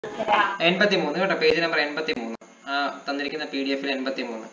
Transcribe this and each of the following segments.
എൺപത്തി മൂന്ന് കേട്ടോ പേജ് നമ്പർ എൺപത്തി മൂന്ന് ആ തന്നിരിക്കുന്ന പി ഡി എഫിൽ എൺപത്തി മൂന്ന്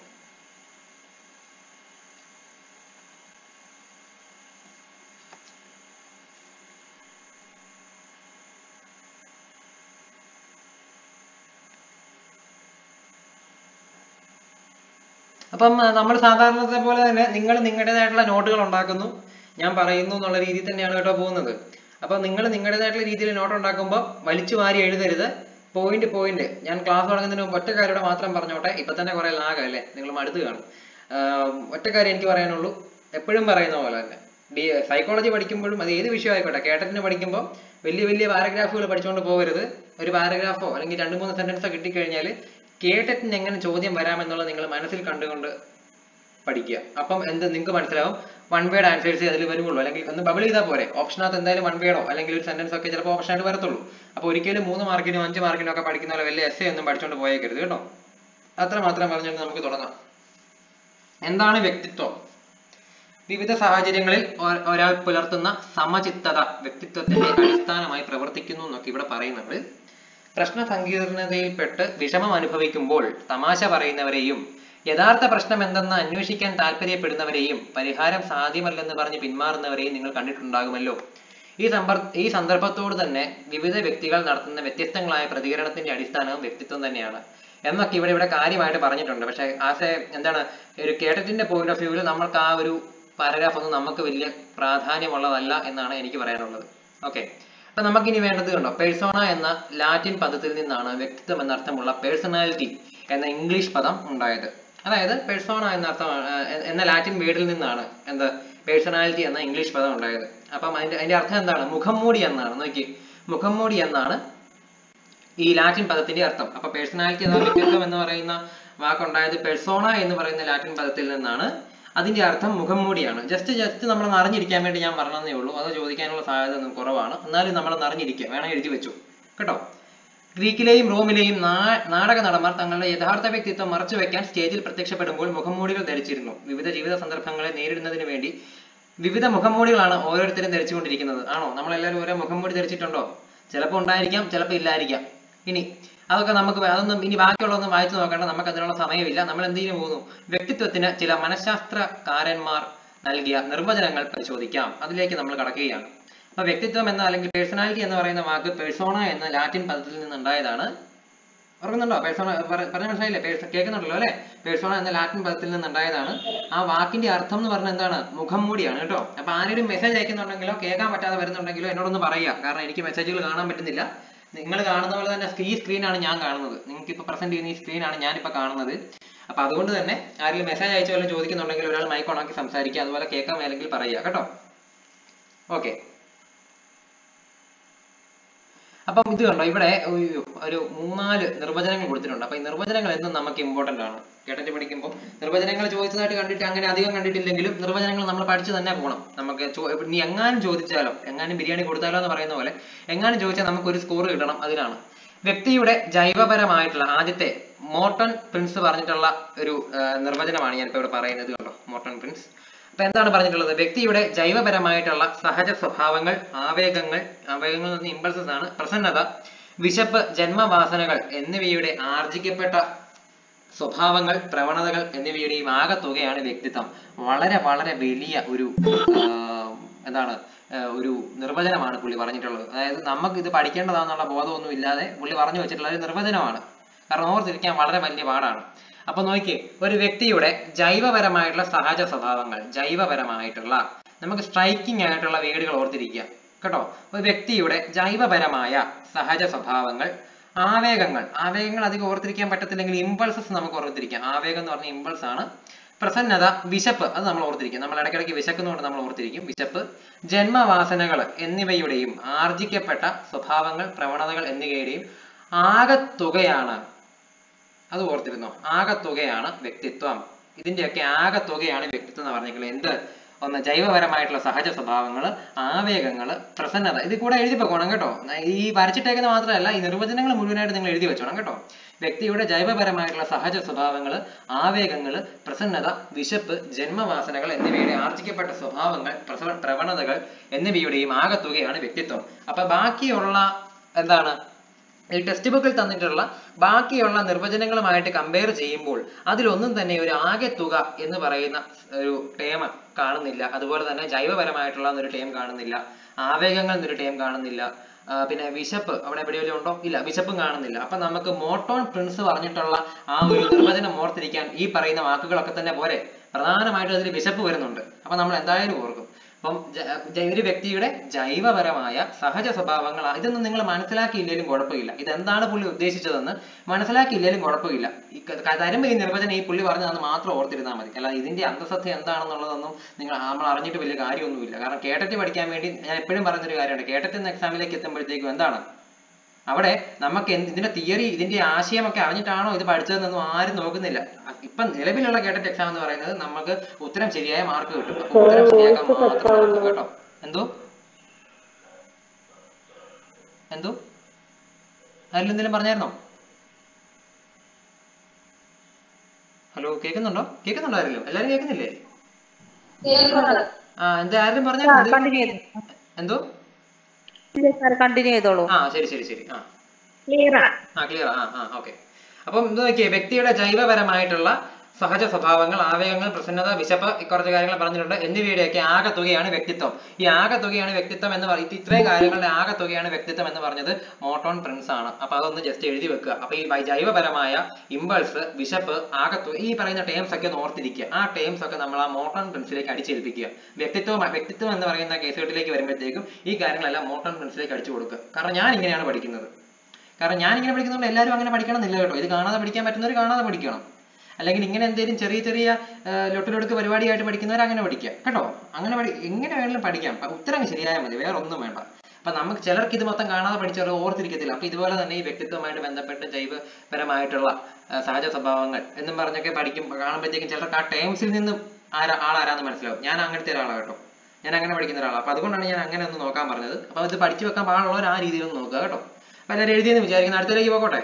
അപ്പം നമ്മൾ സാധാരണത്തെ പോലെ തന്നെ നിങ്ങൾ നിങ്ങളുടേതായിട്ടുള്ള നോട്ടുകൾ ഉണ്ടാക്കുന്നു ഞാൻ പറയുന്നു എന്നുള്ള രീതിയിൽ തന്നെയാണ് കേട്ടോ പോകുന്നത് അപ്പൊ നിങ്ങൾ നിങ്ങളുടേതായിട്ടുള്ള രീതിയിൽ നോട്ട് ഉണ്ടാക്കുമ്പോൾ വലിച്ചു വാരി എഴുതരുത് പോയിന്റ് പോയിന്റ് ഞാൻ ക്ലാസ് തുടങ്ങുന്നതിന് മുമ്പ് ഒറ്റ കാര്യം മാത്രം പറഞ്ഞോട്ടെ ഇപ്പൊ തന്നെ കുറെ ലാഗ് അല്ലേ നിങ്ങൾ മടുത്ത് കാണും ആഹ് ഒറ്റ കാര്യം എനിക്ക് പറയാനുള്ളൂ എപ്പോഴും പറയുന്ന പോലെ തന്നെ ഡി സൈക്കോളജി പഠിക്കുമ്പോഴും അത് ഏത് വിഷയം ആയിക്കോട്ടെ കേട്ടറ്റിന് പഠിക്കുമ്പോൾ വലിയ വലിയ പാരഗ്രാഫുകൾ പഠിച്ചുകൊണ്ട് പോകരുത് ഒരു പാരഗ്രാഫോ അല്ലെങ്കിൽ രണ്ട് മൂന്ന് സെന്റൻസോ കിട്ടിക്കഴിഞ്ഞാൽ കേട്ടറ്റിന് എങ്ങനെ ചോദ്യം വരാമെന്നുള്ളത് നിങ്ങൾ മനസ്സിൽ കണ്ടുകൊണ്ട് പഠിക്കുക അപ്പം എന്ത് നിങ്ങൾക്ക് മനസ്സിലാവും വൺ വേർഡ് ആൻസേഴ്സ് അതിൽ വരുള്ളൂ അല്ലെങ്കിൽ ഒന്ന് ബബിൾ ചെയ്താൽ പോരെ ഓപ്ഷനകത്ത് എന്തായാലും വൺ വേർഡോ അല്ലെങ്കിൽ ഒരു സെന്റൻസ് ഒക്കെ ചിലപ്പോൾ ഓപ്ഷൻ ആയിട്ട് വരത്തുള്ളൂ അപ്പോൾ ഒരിക്കലും മൂന്ന് മാർക്കിനും അഞ്ച് മാർക്കിനും ഒക്കെ പഠിക്കുന്ന പോലെ വലിയ എസ് ഒന്നും പഠിച്ചുകൊണ്ട് പോയേക്കരുത് കേട്ടോ അത്ര മാത്രം പറഞ്ഞുകൊണ്ട് നമുക്ക് തുടങ്ങാം എന്താണ് വ്യക്തിത്വം വിവിധ സാഹചര്യങ്ങളിൽ ഒ- ഒരാൾ പുലർത്തുന്ന സമചിത്തത വ്യക്തിത്വത്തിന്റെ അടിസ്ഥാനമായി പ്രവർത്തിക്കുന്നു എന്നൊക്കെ ഇവിടെ പറയുന്നുണ്ട് പ്രശ്ന സങ്കീർണതയിൽപ്പെട്ട് വിഷമം അനുഭവിക്കുമ്പോൾ തമാശ പറയുന്നവരെയും യഥാർത്ഥ പ്രശ്നം എന്തെന്ന് അന്വേഷിക്കാൻ താല്പര്യപ്പെടുന്നവരെയും പരിഹാരം സാധ്യമല്ലെന്ന് പറഞ്ഞ് പിന്മാറുന്നവരെയും നിങ്ങൾ കണ്ടിട്ടുണ്ടാകുമല്ലോ ഈ സമ്പർ ഈ സന്ദർഭത്തോട് തന്നെ വിവിധ വ്യക്തികൾ നടത്തുന്ന വ്യത്യസ്തങ്ങളായ പ്രതികരണത്തിന്റെ അടിസ്ഥാനവും വ്യക്തിത്വം തന്നെയാണ് എന്നൊക്കെ ഇവിടെ ഇവിടെ കാര്യമായിട്ട് പറഞ്ഞിട്ടുണ്ട് പക്ഷെ ആസ് എ എന്താണ് ഒരു കേട്ടറ്റിന്റെ പോയിന്റ് ഓഫ് വ്യൂവിൽ നമ്മൾക്ക് ആ ഒരു പാരഗ്രാഫ് ഒന്നും നമുക്ക് വലിയ പ്രാധാന്യമുള്ളതല്ല എന്നാണ് എനിക്ക് പറയാനുള്ളത് ഓക്കെ അപ്പൊ നമുക്കിനി വേണ്ടത് കണ്ടോ പേഴ്സോണ എന്ന ലാറ്റിൻ പദത്തിൽ നിന്നാണ് വ്യക്തിത്വം എന്നർത്ഥമുള്ള പേഴ്സണാലിറ്റി എന്ന ഇംഗ്ലീഷ് പദം ഉണ്ടായത് അതായത് പേഴ്സോണ എന്ന അർത്ഥം എന്ന ലാറ്റിൻ വേർഡിൽ നിന്നാണ് എന്ത് പേഴ്സണാലിറ്റി എന്ന ഇംഗ്ലീഷ് പദം ഉണ്ടായത് അപ്പം അതിന്റെ അതിന്റെ അർത്ഥം എന്താണ് മുഖം മൂടി എന്നാണ് നോക്കി മുഖം മൂടി എന്നാണ് ഈ ലാറ്റിൻ പദത്തിന്റെ അർത്ഥം അപ്പൊ പേഴ്സണാലിറ്റി എന്ന വ്യക്തിത്വം എന്ന് പറയുന്ന വാക്കുണ്ടായത് പെർസോണ എന്ന് പറയുന്ന ലാറ്റിൻ പദത്തിൽ നിന്നാണ് അതിന്റെ അർത്ഥം മുഖം മൂടിയാണ് ജസ്റ്റ് ജസ്റ്റ് നമ്മൾ അറിഞ്ഞിരിക്കാൻ വേണ്ടി ഞാൻ പറഞ്ഞതേ ഉള്ളൂ അത് ചോദിക്കാനുള്ള സാധ്യത ഒന്നും കുറവാണ് എന്നാലും നമ്മൾ അറിഞ്ഞിരിക്കുക വേണം എഴുതി വെച്ചു കേട്ടോ ഗ്രീക്കിലെയും റോമിലെയും നാ- നാടക നടന്മാർ തങ്ങളുടെ യഥാർത്ഥ വ്യക്തിത്വം മറച്ചു വെക്കാൻ സ്റ്റേജിൽ പ്രത്യക്ഷപ്പെടുമ്പോൾ മുഖംമൂടികൾ ധരിച്ചിരുന്നു വിവിധ ജീവിത സന്ദർഭങ്ങളെ നേരിടുന്നതിന് വേണ്ടി വിവിധ മുഖംമൂടികളാണ് ഓരോരുത്തരും ധരിച്ചുകൊണ്ടിരിക്കുന്നത് ആണോ നമ്മളെല്ലാവരും ഓരോ മുഖംമൂടി ധരിച്ചിട്ടുണ്ടോ ചിലപ്പോൾ ഉണ്ടായിരിക്കാം ചിലപ്പോൾ ഇല്ലായിരിക്കാം ഇനി അതൊക്കെ നമുക്ക് വേ- അതൊന്നും ഇനി ബാക്കിയുള്ളതൊന്നും വായിച്ചു നോക്കേണ്ട നമുക്ക് അതിനുള്ള സമയമില്ല നമ്മൾ എന്തിനു പോകുന്നു വ്യക്തിത്വത്തിന് ചില മനഃശാസ്ത്രകാരന്മാർ നൽകിയ നിർവചനങ്ങൾ പരിശോധിക്കാം അതിലേക്ക് നമ്മൾ കടക്കുകയാണ് അപ്പൊ വ്യക്തിത്വം എന്ന അല്ലെങ്കിൽ പേഴ്സണാലിറ്റി എന്ന് പറയുന്ന വാക്ക് പേഴ്സോണ എന്ന ലാറ്റിൻ പദത്തിൽ നിന്നുണ്ടായതാണ് ഓർക്കുന്നുണ്ടോ പേഴ്സോണ പറഞ്ഞ മനസ്സിലായില്ലേ പേഴ്സ- കേൾക്കുന്നുണ്ടല്ലോ അല്ലെ പേഴ്സോണ എന്ന ലാറ്റിൻ പദത്തിൽ നിന്നുണ്ടായതാണ് ആ വാക്കിന്റെ അർത്ഥം എന്ന് പറഞ്ഞാൽ എന്താണ് മുഖം മൂടിയാണ് കേട്ടോ അപ്പൊ ആരെങ്കിലും മെസ്സേജ് അയക്കുന്നുണ്ടെങ്കിലോ കേൾക്കാൻ പറ്റാതെ വരുന്നുണ്ടെങ്കിലോ എന്നോടൊന്ന് പറയുക കാരണം എനിക്ക് മെസ്സേജുകൾ കാണാൻ പറ്റുന്നില്ല നിങ്ങൾ കാണുന്ന പോലെ തന്നെ ഈ സ്ക്രീനാണ് ഞാൻ കാണുന്നത് നിങ്ങൾക്ക് ഇപ്പൊ പ്രസന്റ് ചെയ്യുന്ന ഈ സ്ക്രീനാണ് ഞാനിപ്പോ കാണുന്നത് അപ്പൊ അതുകൊണ്ട് തന്നെ ആരെങ്കിലും മെസ്സേജ് അയച്ചു വല്ലതും ചോദിക്കുന്നുണ്ടെങ്കിൽ ഒരാൾ മൈക്ക് ഓണാക്കി സംസാരിക്കുക അതുപോലെ കേൾക്കാൻ മേലെങ്കിൽ പറയുക കേട്ടോ ഓക്കെ അപ്പം ഇത് കണ്ടോ ഇവിടെ ഒരു- ഒരു മൂന്നാല് നിർവചനങ്ങൾ കൊടുത്തിട്ടുണ്ട് അപ്പൊ ഈ നിർവചനങ്ങൾ എന്നും നമുക്ക് ഇമ്പോർട്ടന്റ് ആണ് കേട്ടിട്ട് പഠിക്കുമ്പോൾ നിർവചനങ്ങൾ ചോദിച്ചതായിട്ട് കണ്ടിട്ട് അങ്ങനെ അധികം കണ്ടിട്ടില്ലെങ്കിലും നിർവചനങ്ങൾ നമ്മൾ പഠിച്ചു തന്നെ പോകണം നമുക്ക് ചോ- ഇപ്പൊ നീ എങ്ങാനും ചോദിച്ചാലോ എങ്ങാനും ബിരിയാണി കൊടുത്താലോ എന്ന് പറയുന്ന പോലെ എങ്ങാനും ചോദിച്ചാൽ നമുക്ക് ഒരു സ്കോർ കിട്ടണം അതിനാണ് വ്യക്തിയുടെ ജൈവപരമായിട്ടുള്ള ആദ്യത്തെ മോർട്ടൺ പ്രിൻസ് പറഞ്ഞിട്ടുള്ള ഒരു ആ, നിർവചനമാണ് ഞാൻ ഇപ്പോൾ ഇവിടെ പറയുന്നത് കണ്ടോ മോർട്ടൺ പ്രിൻസ് അപ്പൊ എന്താണ് പറഞ്ഞിട്ടുള്ളത് വ്യക്തിയുടെ ജൈവപരമായിട്ടുള്ള സഹജ സ്വഭാവങ്ങൾ ആവേഗങ്ങൾ ആവേഗങ്ങൾ എന്ന് ഇമ്പൾസസ് ആണ് പ്രസന്നത വിശപ്പ് ജന്മവാസനകൾ എന്നിവയുടെ ആർജിക്കപ്പെട്ട സ്വഭാവങ്ങൾ പ്രവണതകൾ എന്നിവയുടെയും ആകത്തുകയാണ് വ്യക്തിത്വം വളരെ വളരെ വലിയ ഒരു ആഹ്, എന്താണ് ആഹ്, ഒരു നിർവചനമാണ് പുള്ളി പറഞ്ഞിട്ടുള്ളത് അതായത് നമുക്ക് ഇത് പഠിക്കേണ്ടതാണെന്നുള്ള ബോധമൊന്നും ഇല്ലാതെ പുള്ളി പറഞ്ഞു വെച്ചിട്ടുള്ള ഒരു നിർവചനമാണ് കാരണം ഓർത്തിരിക്കാൻ വളരെ വലിയ പാടാണ് അപ്പൊ നോക്കിയേ ഒരു വ്യക്തിയുടെ ജൈവപരമായിട്ടുള്ള സഹജ സ്വഭാവങ്ങൾ ജൈവപരമായിട്ടുള്ള നമുക്ക് സ്ട്രൈക്കിംഗ് ആയിട്ടുള്ള വേർഡുകൾ ഓർത്തിരിക്കുക കേട്ടോ ഒരു വ്യക്തിയുടെ ജൈവപരമായ സഹജ സ്വഭാവങ്ങൾ ആവേഗങ്ങൾ ആവേഗങ്ങൾ അധികം ഓർത്തിരിക്കാൻ പറ്റത്തില്ലെങ്കിൽ ഇമ്പൾസസ് നമുക്ക് ഓർത്തിരിക്കാം ആവേഗം എന്ന് പറഞ്ഞ ഇമ്പൾസ് ആണ് പ്രസന്നത വിശപ്പ് അത് നമ്മൾ ഓർത്തിരിക്കും നമ്മൾ ഇടയ്ക്കിടയ്ക്ക് വിശക്കുന്നതുകൊണ്ട് നമ്മൾ ഓർത്തിരിക്കും വിശപ്പ് ജന്മവാസനകൾ എന്നിവയുടെയും ആർജിക്കപ്പെട്ട സ്വഭാവങ്ങൾ പ്രവണതകൾ എന്നിവയുടെയും ആകത്തുകയാണ് അത് ഓർത്തിരുന്നോ ആകത്തുകയാണ് വ്യക്തിത്വം ഇതിന്റെയൊക്കെ ആകത്തുകയാണ് വ്യക്തിത്വം എന്ന് പറഞ്ഞിരിക്കുന്നത് എന്ത് ഒന്ന് ജൈവപരമായിട്ടുള്ള സഹജ സ്വഭാവങ്ങൾ ആവേഗങ്ങൾ പ്രസന്നത ഇത് കൂടെ എഴുതി വെക്കണം കേട്ടോ ഈ വരച്ചിട്ടേക്കുന്ന മാത്രമല്ല ഈ നിർവചനങ്ങൾ മുഴുവനായിട്ട് നിങ്ങൾ എഴുതി വെച്ചോണം കേട്ടോ വ്യക്തിയുടെ ജൈവപരമായിട്ടുള്ള സഹജ സ്വഭാവങ്ങൾ ആവേഗങ്ങൾ പ്രസന്നത വിശപ്പ് ജന്മവാസനകൾ എന്നിവയുടെ ആർജിക്കപ്പെട്ട സ്വഭാവങ്ങൾ പ്രസവ പ്രവണതകൾ എന്നിവയുടെയും ആകത്തുകയാണ് വ്യക്തിത്വം അപ്പൊ ബാക്കിയുള്ള എന്താണ് ഈ ടെക്സ്റ്റ് ബുക്കിൽ തന്നിട്ടുള്ള ബാക്കിയുള്ള നിർവചനങ്ങളുമായിട്ട് കമ്പയർ ചെയ്യുമ്പോൾ അതിലൊന്നും തന്നെ ഒരു ആകെ തുക എന്ന് പറയുന്ന ഒരു ടേം കാണുന്നില്ല അതുപോലെ തന്നെ ജൈവപരമായിട്ടുള്ള ഒരു ടേം കാണുന്നില്ല ആവേഗങ്ങൾ എന്നൊരു ടേം കാണുന്നില്ല ആ, പിന്നെ വിശപ്പ് അവിടെ എവിടെയെങ്കിലും ഉണ്ടോ ഇല്ല വിശപ്പും കാണുന്നില്ല അപ്പൊ നമുക്ക് മോട്ടോൺ പ്രിൻസ് പറഞ്ഞിട്ടുള്ള ആ ഒരു നിർവചനം ഓർത്തിരിക്കാൻ ഈ പറയുന്ന വാക്കുകളൊക്കെ തന്നെ പോരെ പ്രധാനമായിട്ടും അതിൽ വിശപ്പ് വരുന്നുണ്ട് അപ്പൊ നമ്മൾ എന്തായാലും ഓർക്കും അപ്പം ജ- ജ- ഒരു വ്യക്തിയുടെ ജൈവപരമായ സഹജ സ്വഭാവങ്ങൾ ഇതൊന്നും നിങ്ങൾ മനസ്സിലാക്കിയില്ലെങ്കിലും കുഴപ്പമില്ല ഇതെന്താണ് പുള്ളി ഉദ്ദേശിച്ചതെന്ന് മനസ്സിലാക്കിയില്ലെങ്കിലും കുഴപ്പമില്ല ഈ ക- ക- തരുമ്പോ ഈ നിർവചനം ഈ പുള്ളി പറഞ്ഞതെന്ന് മാത്രം ഓർത്തിരുന്നാൽ മതി അല്ലാതെ ഇതിന്റെ അന്തസത്ത എന്താണെന്നുള്ളതൊന്നും നിങ്ങൾ നമ്മൾ അറിഞ്ഞിട്ട് വലിയ കാര്യമൊന്നുമില്ല കാരണം കേട്ടറ്റ് പഠിക്കാൻ വേണ്ടി ഞാൻ എപ്പോഴും പറയുന്ന ഒരു കാര്യമുണ്ട് കേട്ടറ്റ് എന്ന എക്സാമിലേക്ക് എത്തുമ്പോഴത്തേക്കും എന്താണ് അവിടെ നമുക്ക് എന്ത് ഇതിന്റെ തിയറി ഇതിന്റെ ആശയമൊക്കെ അറിഞ്ഞിട്ടാണോ ഇത് പഠിച്ചതെന്നൊന്നും ആരും നോക്കുന്നില്ല ഇപ്പൊ നിലവിലുള്ള കേട്ടറ്റ് എക്സാം എന്ന് പറയുന്നത് നമുക്ക് ഉത്തരം ശരിയായ മാർക്ക് കിട്ടും അപ്പൊ ഉത്തരം ശരിയാക്കാൻ മാത്രം നോക്കുക കേട്ടോ എന്തോ എന്തോ ആരെങ്കിലും എന്തെങ്കിലും പറഞ്ഞായിരുന്നോ ഹലോ കേൾക്കുന്നുണ്ടോ കേൾക്കുന്നുണ്ടോ ആരെങ്കിലും എല്ലാരും കേൾക്കുന്നില്ലേ ആ എന്താ ആരെങ്കിലും പറഞ്ഞായിരുന്നു കണ്ടിന്യൂ ചെയ്തു എന്തോ സാർ കണ്ടിന്യൂ ചെയ്തോളൂ ആ ശരി ശരി ശരി ആ ക്ലിയർ ആ ക്ലിയർ ആ ആ ഓക്കെ അപ്പം ഇത് നോക്കിയേ വ്യക്തിയുടെ ജൈവപരമായിട്ടുള്ള സഹജ സ്വഭാവങ്ങൾ ആവേഗങ്ങൾ പ്രസന്നത വിശപ്പ് ഈ കുറച്ച് കാര്യങ്ങൾ പറഞ്ഞിട്ടുണ്ട് എന്നിവയുടെയൊക്കെ ആകെ തുകയാണ് വ്യക്തിത്വം ഈ ആകെ തുകയാണ് വ്യക്തിത്വം എന്ന് പറയുന്നത് ഇത്രയും കാര്യങ്ങളുടെ ആകെ തുകയാണ് വ്യക്തിത്വം എന്ന് പറഞ്ഞത് മോട്ടോൺ പ്രിൻസ് ആണ് അപ്പൊ അതൊന്ന് ജസ്റ്റ് എഴുതി വെക്കുക അപ്പൊ ഈ വൈ- ജൈവപരമായ ഇമ്പൾസ് വിശപ്പ് ആകെ തുക ഈ പറയുന്ന ടേംസ് ഒക്കെ ഒന്ന് ഓർത്തിരിക്കുക ആ ടേംസ് ഒക്കെ നമ്മൾ ആ മോട്ടോൺ പ്രിൻസിലേക്ക് അടിച്ചേൽപ്പിക്കുക വ്യക്തിത്വം വ്യക്തിത്വം എന്ന് പറയുന്ന കേസുകെട്ടിലേക്ക് വരുമ്പോഴത്തേക്കും ഈ കാര്യങ്ങളെല്ലാം മോട്ടോൺ പ്രിൻസിലേക്ക് അടിച്ചു കൊടുക്കുക കാരണം ഞാൻ ഇങ്ങനെയാണ് പഠിക്കുന്നത് കാരണം ഞാൻ ഇങ്ങനെ പഠിക്കുന്നതുകൊണ്ട് എല്ലാവരും അങ്ങനെ പഠിക്കണം എന്നില്ല കേട്ടോ ഇത് കാണാതെ പഠിക്കാൻ പറ്റുന്നവർ കാണാതെ പഠിക്കണം അല്ലെങ്കിൽ ഇങ്ങനെ എന്തെങ്കിലും ചെറിയ ചെറിയ ആ, ലൊട്ടിലൊടുക്ക് പരിപാടിയായിട്ട് പഠിക്കുന്നവർ അങ്ങനെ പഠിക്കുക കേട്ടോ അങ്ങനെ പഠി എങ്ങനെ വേണമെങ്കിലും പഠിക്കാം പ- ഉത്തരം ശരിയായാൽ മതി വേറെ ഒന്നും വേണ്ട അപ്പൊ നമുക്ക് ചിലർക്ക് ഇത് മൊത്തം കാണാതെ പഠിച്ചവർ ഓർത്തിരിക്കത്തില്ല അപ്പൊ ഇതുപോലെ തന്നെ ഈ വ്യക്തിത്വമായിട്ട് ബന്ധപ്പെട്ട് ജൈവപരമായിട്ടുള്ള ആ, സഹജ സ്വഭാവങ്ങൾ എന്നും പറഞ്ഞൊക്കെ പഠിക്കും കാണുമ്പോഴത്തേക്കും ചിലർക്ക് ആ ടേംസിൽ നിന്ന് ആരാ ആളാരാന്ന് മനസ്സിലാവും ഞാൻ അങ്ങനത്തെ ഒരാളാണ് കേട്ടോ ഞാൻ അങ്ങനെ പഠിക്കുന്ന ഒരാളാണ് അപ്പൊ അതുകൊണ്ടാണ് ഞാൻ അങ്ങനെ ഒന്ന് നോക്കാൻ പറഞ്ഞത് അപ്പൊ ഇത് പഠിച്ചു വെക്കാൻ പാടുള്ളവർ ആ രീതിയിൽ ഒന്ന് നോക്കുക കേട്ടോ അപ്പൊ എല്ലാവരും എഴുതിയെന്ന് വിചാരിക്കുന്നു അടുത്തതിലേക്ക് പോകട്ടെ